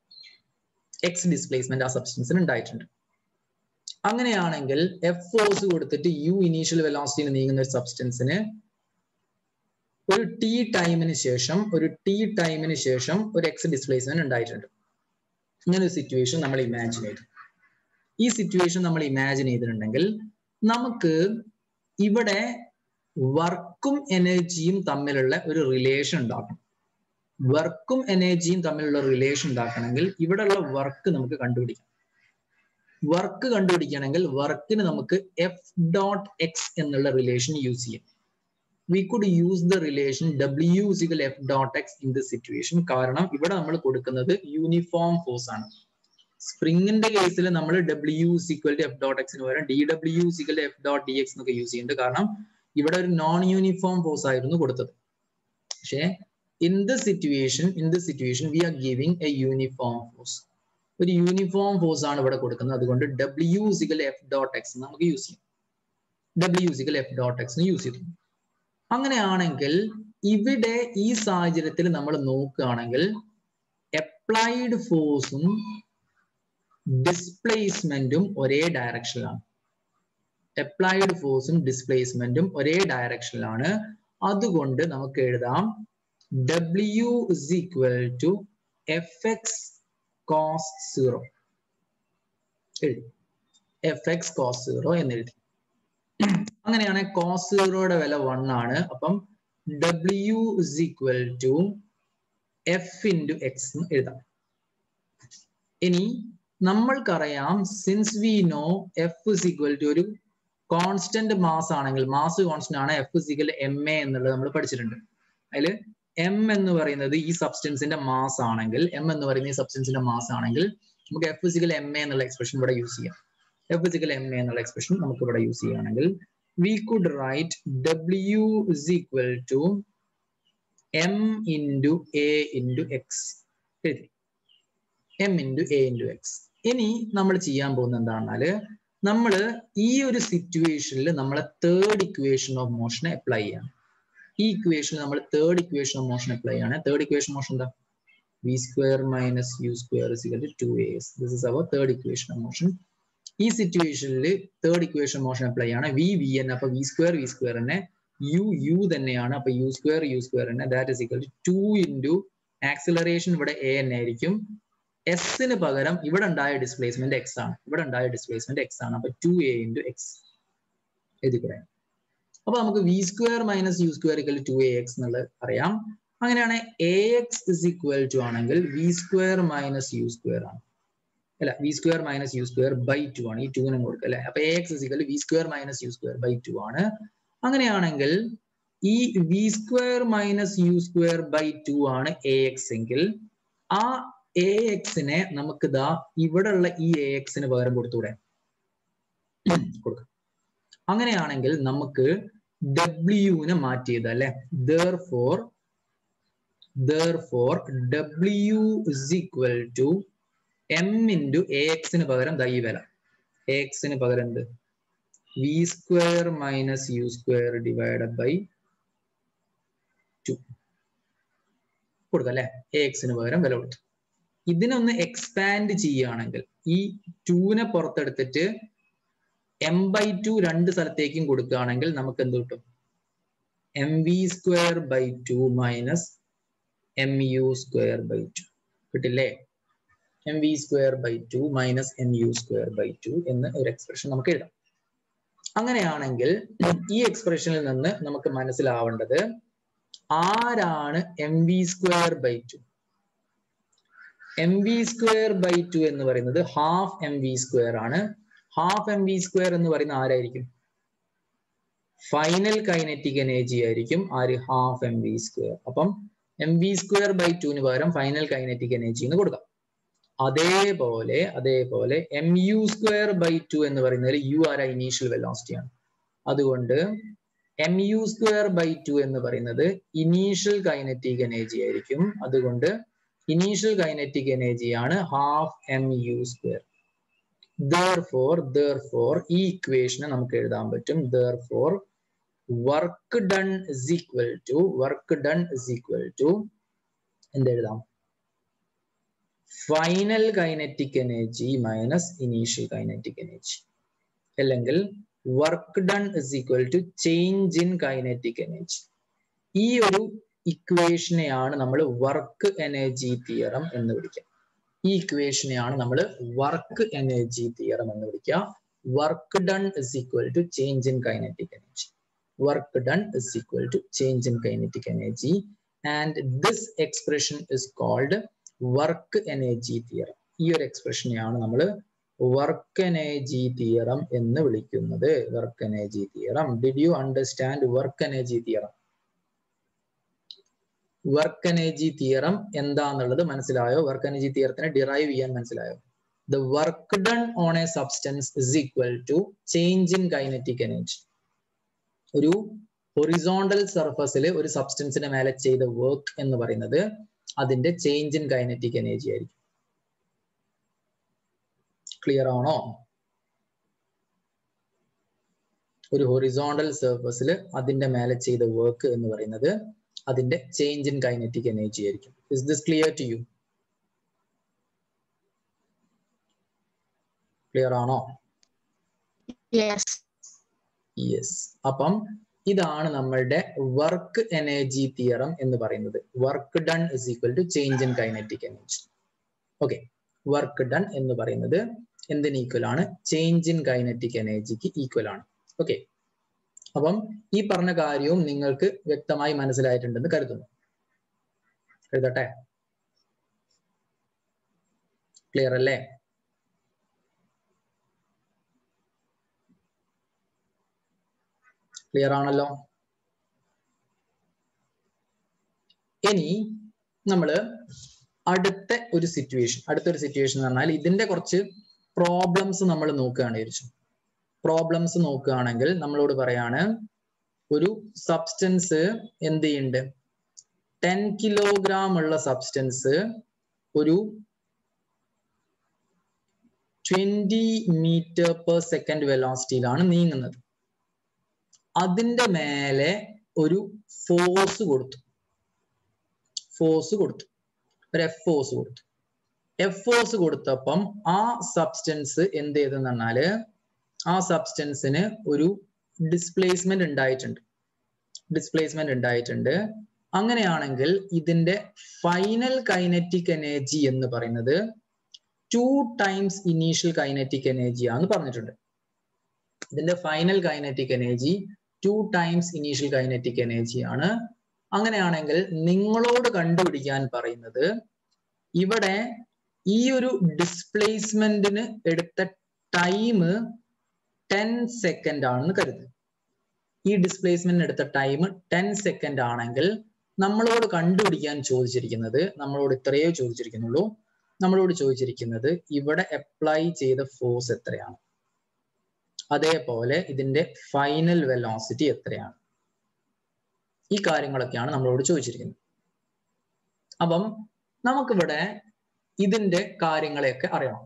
എക്സ് ഡിസ്പ്ലേസ്മെന്റ് ആ സബ്സ്റ്റൻസിന് ഉണ്ടായിട്ടുണ്ട് അങ്ങനെയാണെങ്കിൽ എഫ് ഫോഴ്സ് കൊടുത്തിട്ട് യു ഇനീഷ്യൽ വെലോസിറ്റിയിൽ നീങ്ങുന്ന ഒരു സബ്സ്റ്റൻസിന് ഒരു ടി ടൈമിന് ശേഷം ഒരു ടി ടൈമിന് ശേഷം ഒരു എക്സ് ഡിസ്പ്ലേസ്മെന്റ് ഉണ്ടായിട്ടുണ്ട് ഇങ്ങനെ ഒരു സിറ്റുവേഷൻ നമ്മൾ ഇമാജിൻ ചെയ്തു ഈ സിറ്റുവേഷൻ നമ്മൾ ഇമാജിൻ ചെയ്തിട്ടുണ്ടെങ്കിൽ നമുക്ക് ഇവിടെ വർക്കും എനർജിയും തമ്മിലുള്ള ഒരു റിലേഷൻ ഉണ്ടാക്കണം വർക്കും എനർജിയും തമ്മിലുള്ള റിലേഷൻ ഉണ്ടാക്കണമെങ്കിൽ ഇവിടെയുള്ള വർക്ക് നമുക്ക് കണ്ടുപിടിക്കാം വർക്ക് കണ്ടുപിടിക്കണമെങ്കിൽ വർക്കിന് നമുക്ക് എഫ് ഡോട്ട് എക്സ് എന്നുള്ള റിലേഷൻ യൂസ് ചെയ്യാം we could use the relation W is equal F dot x in the situation കാരണം ഇവിടെ നമ്മൾ കൊടുക്കുന്നത് യൂണിഫോം ഫോഴ്സ് ആണ് സ്പ്രിങ്ങിന്റെ കേസിൽ നമ്മൾ W is equal to F dot എക്സിന് പകരം d W is equal F dot D x എന്നൊക്കെ യൂസ് ചെയ്യുന്നുണ്ട് കാരണം ഇവിടെ ഒരു നോൺ യൂണിഫോം ഫോഴ്സ് ആയിരുന്നു കൊടുത്തത് പക്ഷേ in the situation in the situation we are giving a uniform force ഒരു യൂണിഫോം ഫോഴ്സ് ആണ് ഇവിടെ കൊടുക്കുന്നത് അതുകൊണ്ട് W is equal F dot x നമുക്ക് യൂസ് ചെയ്യാം W is equal F dot X use ചെയ്തു അങ്ങനെയാണെങ്കിൽ ഇവിടെ ഈ സാഹചര്യത്തിൽ നമ്മൾ നോക്കുകയാണെങ്കിൽ അപ്ലൈഡ് ഫോഴ്സും ഡിസ്പ്ലേസ്മെന്റും ഒരേ ഡയറക്ഷനിലാണ് അപ്ലൈഡ് ഫോഴ്സും ഡിസ്പ്ലേസ്മെന്റും ഒരേ ഡയറക്ഷനിലാണ് അതുകൊണ്ട് നമുക്ക് എഴുതാം W is equal to F x cos zero എഴുതി എഫ് എക്സ് കോസ് സീറോ എന്ന് എഴുതി അങ്ങനെയാണ് കോസ് സീറോയുടെ വില വൺ ആണ് അപ്പം W is equal to F into x എന്ന് എഴുതാം ഇനി നമ്മൾക്കറിയാം since we know F is equal to ഒരു കോൺസ്റ്റന്റ് മാസ് ആണെങ്കിൽ മാസ് കോൺസ്റ്റന്റ് ആണ് F is equal m a എന്നുള്ളത് നമ്മൾ പഠിച്ചിട്ടുണ്ട് അതിൽ എം എന്ന് പറയുന്നത് ഈ സബ്സ്റ്റൻസിന്റെ മാസ് ആണെങ്കിൽ എം എന്ന് പറയുന്ന ഈ സബ്സ്റ്റൻസിന്റെ മാസ് ആണെങ്കിൽ നമുക്ക് എഫ് ഇസിക്കൽ എം എ എന്നുള്ള എക്സ്പ്രഷൻ ഇവിടെ യൂസ് ചെയ്യാം എഫ് ഇസിക്കൽ എം എ എന്നുള്ള എക്സ്പ്രഷൻ നമുക്ക് ഇവിടെ യൂസ് ചെയ്യുകയാണെങ്കിൽ we could write W is equal to m into a into x എഴുതി m into a into x ഇനി നമ്മൾ ചെയ്യാൻ പോകുന്നത് എന്താണെന്നാല് നമ്മൾ ഈ ഒരു സിറ്റുവേഷനിൽ നമ്മളെ third equation of motion apply ചെയ്യാണ് ഈ ഇക്വേഷനിൽ നമ്മൾ third equation of motion apply ചെയ്യാണ് തേർഡ് ഇക്വേഷൻ മോഷൻ എന്താ v square minus u square is equal to 2as. This is our third equation of motion. ഈ സിറ്റുവേഷനിൽ തേർഡ് ഇക്വേഷൻ മോഷൻ അപ്ലൈ ആണ് v v n അപ്പൊ v square V square തന്നെ u u തന്നെയാണ് അപ്പൊ u square u square തന്നെ that is equal to two into acceleration ഇവിടെ a n ആയിരിക്കും എസിന് പകരം ഇവിടെ ഉണ്ടായ ഡിസ്പ്ലേസ്മെന്റ് എക്സ് ആണ് ഇവിടെ ഉണ്ടായ ഡിസ്പ്ലേസ്മെന്റ് എക്സ് ആണ് അപ്പൊ ടു എ ഇൻറ്റു എക്സ് എഴുതി പറയാം അപ്പൊ നമുക്ക് v square minus U square equal to a x എന്നുള്ളത് അറിയാം അങ്ങനെയാണ് a x is equal to ആണെങ്കിൽ v square minus U square ആണ് അല്ല v square minus U square by two ആണ് ഈ ടൂവിനും കൊടുക്കുക അല്ലെ അപ്പൊ a x is equal v square minus U square by two ആണ് അങ്ങനെയാണെങ്കിൽ ഈ v square minus U square by two ആണ് എ എക്സ് എങ്കിൽ ആ എ എക്സിനെ നമുക്ക് ദാ ഇവിടെയുള്ള ഈ എ എക്സിന് പകരം കൊടുത്തൂടെ കൊടുക്കാം അങ്ങനെയാണെങ്കിൽ നമുക്ക് ഡബ്ല്യുവിനെ മാറ്റിയത് അല്ലെ therefore therefore W is equal to m into a എക്സിന് പകരം ദൈ വില എ എക്സിന് പകരം എന്ത് v square minus U square divided by two കൊടുക്കാം അല്ലെ എ എക്സിന് പകരം വില കൊടുത്തു ഇതിനൊന്ന് എക്സ്പാൻഡ് ചെയ്യുകയാണെങ്കിൽ ഈ ടൂവിനെ പുറത്തെടുത്തിട്ട് എം ബൈ ടു രണ്ട് സ്ഥലത്തേക്കും കൊടുക്കുകയാണെങ്കിൽ നമുക്ക് എന്ത് കിട്ടും m V square by two minus m u square by two കിട്ടില്ലേ m V square by two minus m u square by two എന്ന് ഒരു എക്സ്പ്രഷൻ നമുക്ക് എഴുതാം അങ്ങനെയാണെങ്കിൽ ഈ എക്സ്പ്രഷനിൽ നിന്ന് നമുക്ക് മനസ്സിലാവേണ്ടത് ആരാണ് m V square by two m V square by two എന്ന് പറയുന്നത് ഹാഫ് എം വി സ്ക്വയർ ആണ് ഹാഫ് എം വി സ്ക്വയർ എന്ന് പറയുന്ന ആരായിരിക്കും ഫൈനൽ കൈനറ്റിക് എനർജി ആയിരിക്കും ആര് ഹാഫ് എം വി സ്ക്വയർ അപ്പം എം വി സ്ക്വയർ ബൈ ടുവിന് പകരം ഫൈനൽ കൈനറ്റിക് എനർജി എന്ന് കൊടുക്കാം അതേപോലെ അതേപോലെ m u square by two എന്ന് പറയുന്നത് യു ആർ ഇനീഷ്യൽ വെലോസിറ്റി ആണ് അതുകൊണ്ട് m u square by two എന്ന് പറയുന്നത് ഇനീഷ്യൽ കൈനറ്റിക് എനർജി ആയിരിക്കും അതുകൊണ്ട് ഇനീഷ്യൽ കൈനറ്റിക് എനർജി ആണ് half m u square therefore therefore ഈ ഇക്വേഷനെ നമുക്ക് എഴുതാൻ പറ്റും therefore work done is equal to work done is equal to എന്ത് എഴുതാം final kinetic energy minus initial kinetic energy അല്ലെങ്കിൽ work done is equal to change in kinetic energy ഈ ഒരു ഇക്വേഷനെയാണ് നമ്മൾ വർക്ക് എനർജി തിയറം എന്ന് വിളിക്കുക ഈ ഇക്വേഷനെയാണ് നമ്മൾ വർക്ക് എനർജി തിയറം എന്ന് വിളിക്കുക work done is equal to change in kinetic energy work done is equal to change in kinetic energy and this expression is called work energy theorem ഈ ഒരു എക്സ്പ്രഷനെയാണ് നമ്മൾ വർക്ക് എനർജി തിയറം എന്ന് വിളിക്കുന്നത് work energy theorem did you understand work energy theorem work energy theorem എന്താന്നുള്ളത് മനസ്സിലായോ work energy തിയറത്തിനെ derive ചെയ്യാൻ മനസ്സിലായോ the work done on a substance is equal to change in kinetic energy ഒരു horizontal സർഫസിൽ ഒരു സബ്സ്റ്റൻസിന്റെ മേലെ ചെയ്ത വർക്ക് എന്ന് പറയുന്നത് അതിന്റെ ചേഞ്ച് ഇൻ കൈനറ്റിക് എനർജി ആയിരിക്കും ക്ലിയർ ആണോ ഒരു ഹൊറിസോണ്ടൽ സർഫസിൽ അതിന്റെ മേലെ ചെയ്ത വർക്ക് എന്ന് പറയുന്നത് അതിന്റെ ചേഞ്ച് ഇൻ കൈനറ്റിക് എനർജി ആയിരിക്കും is this clear to you clear ആണോ
Yes.
യെസ് അപ്പം ഇതാണ് നമ്മളുടെ വർക്ക് എനർജി തിയറം എന്ന് പറയുന്നത് work done is equal to change in kinetic energy okay work done എന്ന് പറയുന്നത് എന്തിന് ഈക്വൽ ആണ് ചേഞ്ച് ഇൻ കൈനറ്റിക് എനർജിക്ക് ഈക്വൽ ആണ് ഓക്കെ അപ്പം ഈ പറഞ്ഞ കാര്യവും നിങ്ങൾക്ക് വ്യക്തമായി മനസ്സിലായിട്ടുണ്ടെന്ന് കരുതുന്നു എഴുതട്ടെ ക്ലിയർ അല്ലേ ക്ലിയർ ആണല്ലോ ഇനി നമ്മള് അടുത്ത ഒരു സിറ്റുവേഷൻ അടുത്തൊരു സിറ്റുവേഷൻ എന്ന് പറഞ്ഞാൽ ഇതിന്റെ കുറച്ച് പ്രോബ്ലംസ് നമ്മൾ നോക്കുകയാണ് വിചാരിച്ചു പ്രോബ്ലംസ് നോക്കുകയാണെങ്കിൽ നമ്മളോട് പറയാണ് ഒരു സബ്സ്റ്റൻസ് എന്ത് ചെയ്യുന്നുണ്ട് ടെൻ കിലോഗ്രാം ഉള്ള സബ്സ്റ്റൻസ് ഒരു ട്വന്റി മീറ്റർ പെർ സെക്കൻഡ് വെലോസിറ്റിയിലാണ് നീങ്ങുന്നത് അതിന്റെ മേലെ ഒരു ഫോഴ്സ് കൊടുത്തു ഫോഴ്സ് കൊടുത്തു ഒരു എഫ് ഫോഴ്സ് കൊടുത്തു എഫ് ഫോഴ്സ് കൊടുത്തപ്പം ആ സബ്സ്റ്റൻസ് എന്ത് ചെയ്തെന്ന് പറഞ്ഞാല് ആ സബ്സ്റ്റൻസിന് ഒരു ഡിസ്പ്ലേസ്മെന്റ് ഉണ്ടായിട്ടുണ്ട് ഡിസ്പ്ലേസ്മെന്റ് ഉണ്ടായിട്ടുണ്ട് അങ്ങനെയാണെങ്കിൽ ഇതിന്റെ ഫൈനൽ കൈനറ്റിക് എനർജി എന്ന് പറയുന്നത് two times initial kinetic energy ആണെന്ന് പറഞ്ഞിട്ടുണ്ട് ഇതിന്റെ final kinetic energy two times initial kinetic energy ആണ് അങ്ങനെയാണെങ്കിൽ നിങ്ങളോട് കണ്ടുപിടിക്കാൻ പറയുന്നത് ഇവിടെ ഈ ഒരു ഡിസ്പ്ലേസ്മെന്റിന് എടുത്ത ടൈം ടെൻ സെക്കൻഡ് ആണെന്ന് കരുതുക ഈ ഡിസ്പ്ലേസ്മെന്റിന് എടുത്ത ടൈം ടെൻ സെക്കൻഡ് ആണെങ്കിൽ നമ്മളോട് കണ്ടുപിടിക്കാൻ ചോദിച്ചിരിക്കുന്നത് നമ്മളോട് ഇത്രയേ ചോദിച്ചിരിക്കുന്നുള്ളൂ നമ്മളോട് ചോദിച്ചിരിക്കുന്നത് ഇവിടെ അപ്ലൈ ചെയ്ത ഫോഴ്സ് എത്രയാണ് അതേപോലെ ഇതിന്റെ ഫൈനൽ വെലോസിറ്റി എത്രയാണ് ഈ കാര്യങ്ങളൊക്കെയാണ് നമ്മളോട് ചോദിച്ചിരിക്കുന്നത് അപ്പം നമുക്കിവിടെ ഇതിന്റെ കാര്യങ്ങളെയൊക്കെ അറിയണം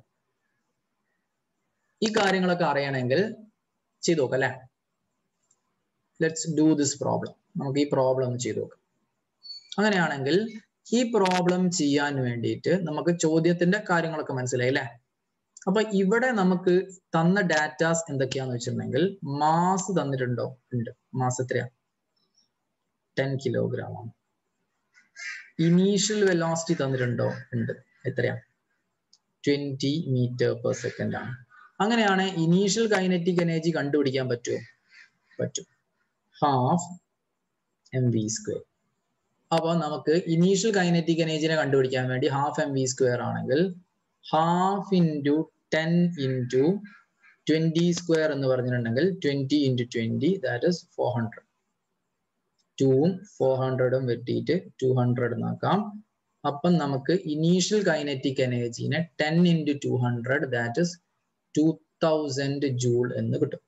ഈ കാര്യങ്ങളൊക്കെ അറിയണമെങ്കിൽ ചെയ്തു നോക്കാം അല്ലെ ലെറ്റ്സ് ഡു ദിസ് പ്രോബ്ലം നമുക്ക് ഈ പ്രോബ്ലം ചെയ്തു നോക്കാം അങ്ങനെയാണെങ്കിൽ ഈ പ്രോബ്ലം ചെയ്യാൻ വേണ്ടിയിട്ട് നമുക്ക് ചോദ്യത്തിന്റെ കാര്യങ്ങളൊക്കെ മനസ്സിലായി അല്ലെ അപ്പൊ ഇവിടെ നമുക്ക് തന്ന ഡാറ്റാസ് എന്തൊക്കെയാന്ന് വെച്ചിട്ടുണ്ടെങ്കിൽ മാസ് തന്നിട്ടുണ്ടോ ഉണ്ട് മാസ് എത്രയാ ടെൻ കിലോഗ്രാം ആണ് ഇനീഷ്യൽ വെലോസിറ്റി തന്നിട്ടുണ്ടോ ഉണ്ട് എത്രയാ ട്വന്റി മീറ്റർ പെർ സെക്കൻഡ് ആണ് അങ്ങനെയാണ് ഇനീഷ്യൽ കൈനറ്റിക് എനർജി കണ്ടുപിടിക്കാൻ പറ്റുമോ പറ്റും ഹാഫ് എം വി സ്ക്വയർ അപ്പൊ നമുക്ക് ഇനീഷ്യൽ കൈനറ്റിക് എനർജിനെ കണ്ടുപിടിക്കാൻ വേണ്ടി ഹാഫ് എം വി സ്ക്വയർ ആണെങ്കിൽ half into ten into twenty square എന്ന് പറഞ്ഞിട്ടുണ്ടെങ്കിൽ twenty into twenty that is four hundred ടൂവും ഫോർ ഹൺഡ്രഡും വെട്ടിയിട്ട് ടു ഹൺഡ്രഡ് എന്നാക്കാം അപ്പം നമുക്ക് ഇനീഷ്യൽ കൈനറ്റിക് എനർജീനെ ten into two hundred that is two thousand joule എന്ന് കിട്ടും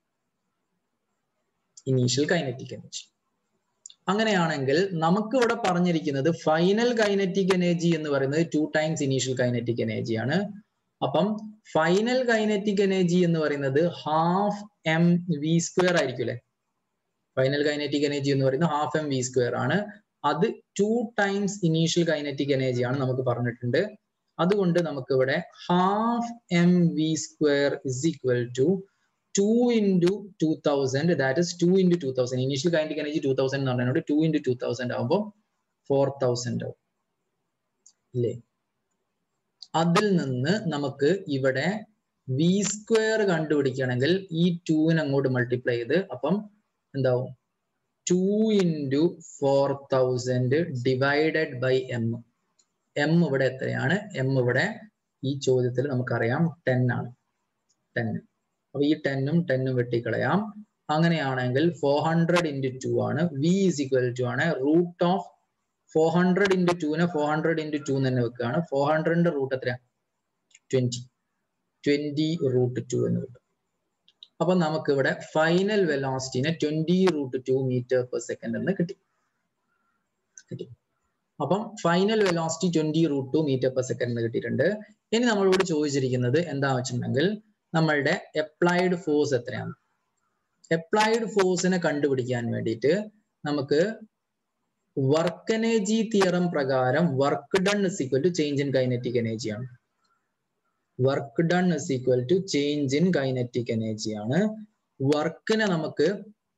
ഇനീഷ്യൽ കൈനറ്റിക് എനർജി അങ്ങനെയാണെങ്കിൽ നമുക്ക് ഇവിടെ പറഞ്ഞിരിക്കുന്നത് ഫൈനൽ കൈനറ്റിക് എനർജി എന്ന് പറയുന്നത് two times initial kinetic energy ആണ് അപ്പം ഫൈനൽ കൈനറ്റിക് എനർജി എന്ന് പറയുന്നത് ഹാഫ് എം വി സ്ക്വയർ ആയിരിക്കും അല്ലെ ഫൈനൽ കൈനറ്റിക് എനർജി എന്ന് പറയുന്നത് ഹാഫ് എം വി സ്ക്വയർ ആണ് അത് two times initial kinetic energy ആണ് നമുക്ക് പറഞ്ഞിട്ടുണ്ട് അതുകൊണ്ട് നമുക്ക് ഇവിടെ half M V square is equal to two into two thousand that is two into two thousand initial kinetic energy two thousand എന്ന് പറഞ്ഞാൽ ടു ഇൻറ്റു ടു തൗസൻഡ് ആകുമ്പോൾ four thousand ആവും ഇല്ലേ അതിൽ നിന്ന് നമുക്ക് ഇവിടെ വി സ്ക്വയർ കണ്ടുപിടിക്കണമെങ്കിൽ ഈ ടൂവിന് അങ്ങോട്ട് മൾട്ടിപ്ലൈ ചെയ്ത് അപ്പം എന്താവും two into four thousand divided by m m ഇവിടെ എത്രയാണ് എം ഇവിടെ ഈ ചോദ്യത്തിൽ നമുക്കറിയാം ടെൻ ആണ് ടെൻ അപ്പൊ ഈ ടെന്നും ടെന്നും വെട്ടിക്കളയാം അങ്ങനെയാണെങ്കിൽ ഫോർ ഹൺഡ്രഡ് ഇൻറ്റു ടു ആണ് വി ഇസ് ഈക്വൽ ടു ആണ് root of four hundred into ടുവിനെ ഫോർ ഹൺഡ്രഡ് ഇൻറ്റു ടു തന്നെ വെക്കുകയാണ് ഫോർ ഹൺഡ്രഡിന്റെ റൂട്ട് എത്രയാ ട്വന്റി ട്വന്റി റൂട്ട് ടു എന്ന് കിട്ടും അപ്പൊ നമുക്ക് ഇവിടെ ഫൈനൽ വെലോസിറ്റിനെ twenty root two metre per second എന്ന് കിട്ടി കിട്ടി അപ്പം final velocity twenty root two metre per second എന്ന് കിട്ടിയിട്ടുണ്ട് ഇനി നമ്മളോട് ചോദിച്ചിരിക്കുന്നത് എന്താണെന്ന് വെച്ചിട്ടുണ്ടെങ്കിൽ നമ്മളുടെ അപ്ലൈഡ് ഫോഴ്സ് എത്രയാണ് അപ്ലൈഡ് ഫോഴ്സിനെ കണ്ടുപിടിക്കാൻ വേണ്ടിയിട്ട് നമുക്ക് വർക്ക് എനർജി തിയറം പ്രകാരം work done is equal to change in kinetic energy ആണ് work done is equal to change in kinetic energy ആണ് വർക്കിനെ നമുക്ക്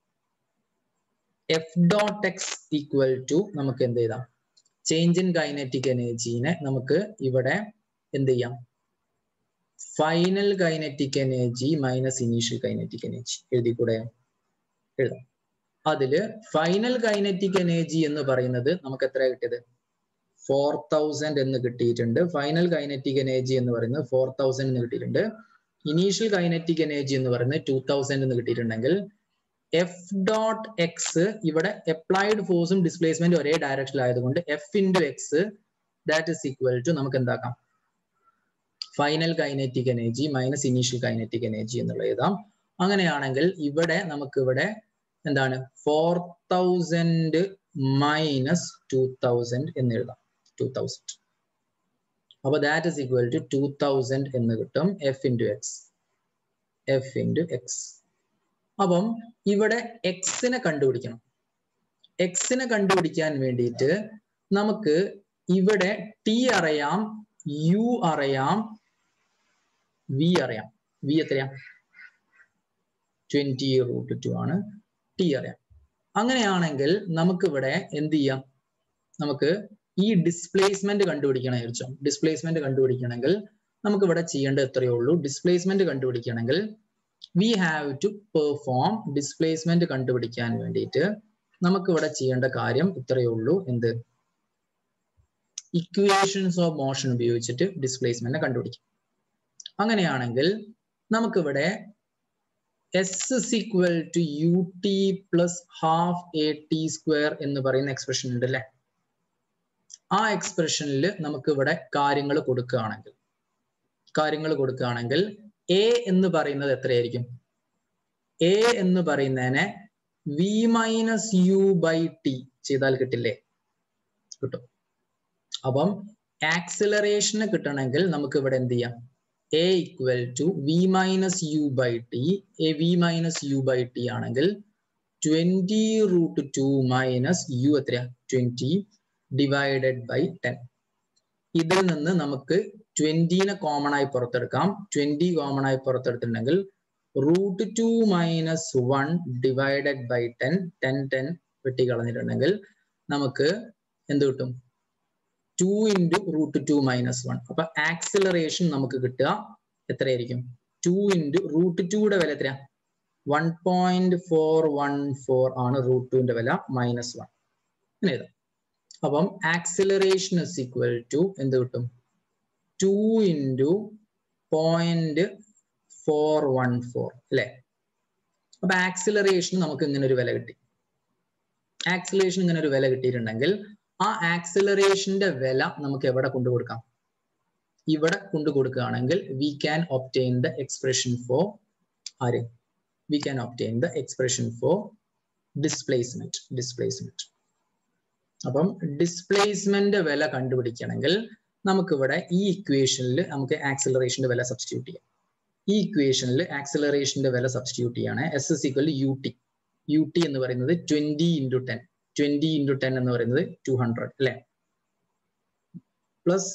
F dot x equal to നമുക്ക് എന്ത് ചെയ്താം ചേഞ്ച് ഇൻ കൈനറ്റിക് എനർജീനെ നമുക്ക് ഇവിടെ എന്ത് ചെയ്യാം final kinetic energy minus initial kinetic energy എഴുതിക്കൂടെ എഴുതാം അതില് ഫൈനൽ കൈനറ്റിക് എനർജി എന്ന് പറയുന്നത് നമുക്ക് എത്ര കിട്ടിയത് ഫോർ തൗസൻഡ് എന്ന് കിട്ടിയിട്ടുണ്ട് ഫൈനൽ കൈനറ്റിക് എനർജി എന്ന് പറയുന്നത് ഫോർ തൗസൻഡ് എന്ന് കിട്ടിയിട്ടുണ്ട് ഇനീഷ്യൽ കൈനറ്റിക് എനർജി എന്ന് പറയുന്നത് ടൂ തൗസൻഡ് എന്ന് കിട്ടിയിട്ടുണ്ടെങ്കിൽ എഫ് ഡോട്ട് എക്സ് ഇവിടെ അപ്ലൈഡ് ഫോഴ്സും ഡിസ്പ്ലേസ്മെന്റും ഒരേ ഡയറക്ഷനിൽ ആയതുകൊണ്ട് F into x that is equal to നമുക്ക് എന്താക്കാം final kinetic energy minus initial kinetic energy എന്നുള്ള എഴുതാം അങ്ങനെയാണെങ്കിൽ ഇവിടെ നമുക്ക് ഇവിടെ എന്താണ് four thousand minus two thousand എന്ന് എഴുതാം ടു തൗസൻഡ് അപ്പൊ that is equal to two thousand എന്ന് കിട്ടും F into x F into x അപ്പം ഇവിടെ എക്സിനെ കണ്ടുപിടിക്കണം എക്സിനെ കണ്ടുപിടിക്കാൻ വേണ്ടിയിട്ട് നമുക്ക് ഇവിടെ ടി അറിയാം യു അറിയാം വി അറിയാം വി എത്രയാ ട്വന്റി റൂട്ട് ടു ആണ് ടി അറിയാം അങ്ങനെയാണെങ്കിൽ നമുക്ക് ഇവിടെ എന്ത് ചെയ്യാം നമുക്ക് ഈ ഡിസ്പ്ലേസ്മെന്റ് കണ്ടുപിടിക്കണം വിചാരിച്ചോ ഡിസ്പ്ലേസ്മെന്റ് കണ്ടുപിടിക്കണമെങ്കിൽ നമുക്ക് ഇവിടെ ചെയ്യേണ്ടത് എത്രയേ ഉള്ളൂ ഡിസ്പ്ലേസ്മെന്റ് കണ്ടുപിടിക്കണമെങ്കിൽ we have to perform displacement കണ്ടുപിടിക്കാൻ വേണ്ടിയിട്ട് നമുക്ക് ഇവിടെ ചെയ്യേണ്ട കാര്യം ഇത്രയേ ഉള്ളൂ എന്ത് ഇക്വേഷൻസ് ഓഫ് മോഷൻ ഉപയോഗിച്ചിട്ട് ഡിസ്പ്ലേസ്മെന്റ് കണ്ടുപിടിക്കും അങ്ങനെയാണെങ്കിൽ നമുക്കിവിടെ s is equal to u t plus half a t square എന്ന് പറയുന്ന എക്സ്പ്രഷൻ ഉണ്ട് അല്ലെ ആ എക്സ്പ്രഷനിൽ നമുക്ക് ഇവിടെ കാര്യങ്ങൾ കൊടുക്കുകയാണെങ്കിൽ കാര്യങ്ങൾ കൊടുക്കുകയാണെങ്കിൽ എ എന്ന് പറയുന്നത് എത്രയായിരിക്കും എ എന്ന് പറയുന്നതിനെ v minus u by t ചെയ്താൽ കിട്ടില്ലേ കിട്ടും അപ്പം ആക്സിലറേഷന് കിട്ടണമെങ്കിൽ നമുക്ക് ഇവിടെ എന്ത് ചെയ്യാം a equal to v minus u by t a v minus u by t ആണെങ്കിൽ twenty root two minus u എത്രയാ ട്വന്റി ഡിവൈഡഡ് ബൈ ടെൻ ഇതിൽ നിന്ന് നമുക്ക് ട്വന്റീനെ കോമൺ ആയി പുറത്തെടുക്കാം ട്വന്റി കോമൺ ആയി പുറത്തെടുത്തിട്ടുണ്ടെങ്കിൽ root two minus one divided by ten ten ten വെട്ടി കളഞ്ഞിട്ടുണ്ടെങ്കിൽ നമുക്ക് എന്ത് കിട്ടും two into root two minus one അപ്പൊ ആക്സിലറേഷൻ നമുക്ക് കിട്ടുക എത്രയായിരിക്കും ടു ഇൻറ്റു റൂട്ട് ടുയുടെ വില എത്രയാ one point four one four ആണ് റൂട്ട് ടുവിന്റെ വില മൈനസ് വൺ അങ്ങനെ എഴുതാം അപ്പം ആക്സിലറേഷൻ ഇസ് ഈക്വൽ ടു എന്ത് കിട്ടും two into point four one four അല്ലെ അപ്പൊ ആക്സിലറേഷൻ നമുക്ക് ഇങ്ങനെ ഒരു വില കിട്ടി ആക്സിലറേഷൻ ഇങ്ങനെ ഒരു വില കിട്ടിയിട്ടുണ്ടെങ്കിൽ ആ ആക്സിലറേഷന്റെ വില നമുക്ക് എവിടെ കൊണ്ടു കൊടുക്കാം ഇവിടെ കൊണ്ടു കൊടുക്കുകയാണെങ്കിൽ we can obtain the expression for ആര് we can obtain the expression for displacement displacement അപ്പം ഡിസ്പ്ലേസ്മെന്റ് വില കണ്ടുപിടിക്കണമെങ്കിൽ നമുക്കിവിടെ ഈ ഇക്വേഷനിൽ നമുക്ക് ആക്സിലറേഷന്റെ വില സബ്സ്റ്റിറ്റ്യൂട്ട് ചെയ്യാം ഈ ഇക്വേഷനിൽ ആക്സിലറേഷന്റെ വില സബ്സ്റ്റിറ്റ്യൂട്ട് ചെയ്യാണ് s s equal u t u t എന്ന് പറയുന്നത് twenty into ten twenty into ten എന്ന് പറയുന്നത് ടു ഹൺഡ്രഡ് അല്ലെ plus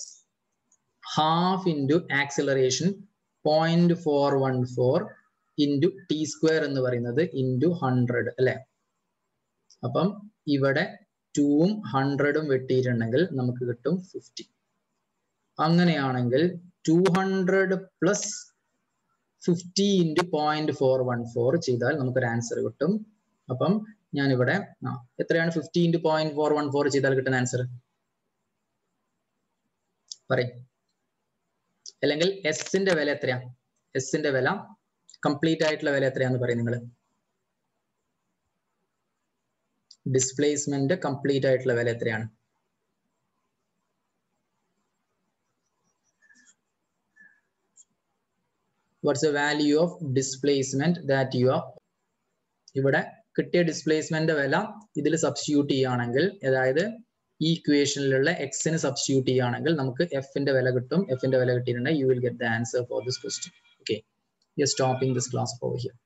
half into acceleration point four one four into t square എന്ന് പറയുന്നത് ഇൻറ്റു ഹൺഡ്രഡ് അല്ലെ അപ്പം ഇവിടെ ടൂവും ഹൺഡ്രഡും വെട്ടിയിട്ടുണ്ടെങ്കിൽ നമുക്ക് കിട്ടും ഫിഫ്റ്റി അങ്ങനെയാണെങ്കിൽ two hundred plus fifty into point four one four ചെയ്താൽ നമുക്കൊരു ആൻസർ കിട്ടും അപ്പം ഞാനിവിടെ ആ എത്രയാണ് fifty into point four one four ചെയ്താൽ കിട്ടുന്ന ആൻസർ പറയും അല്ലെങ്കിൽ എസിന്റെ വില എത്രയാ എസിന്റെ വില കംപ്ലീറ്റ് ആയിട്ടുള്ള വില എത്രയാന്ന് പറയും നിങ്ങൾ ഡിസ്പ്ലേസ്മെന്റ് കംപ്ലീറ്റ് ആയിട്ടുള്ള വില എത്രയാണ് what's a value of displacement that you are ഇവിടെ കിട്ടിയ ഡിസ്പ്ലേസ്മെന്റ് വില ഇതിൽ സബ്സ്റ്റിറ്റ്യൂട്ട് ചെയ്യുകയാണെങ്കിൽ അതായത് ഈ ഇക്വേഷനിലുള്ള എക്സിന് സബ്സ്റ്റിറ്റ്യൂട്ട് ചെയ്യുകയാണെങ്കിൽ നമുക്ക് എഫിന്റെ വില കിട്ടും എഫിന്റെ വില കിട്ടിയിട്ടുണ്ടെങ്കിൽ you will get the answer for this question okay you stopping this class over here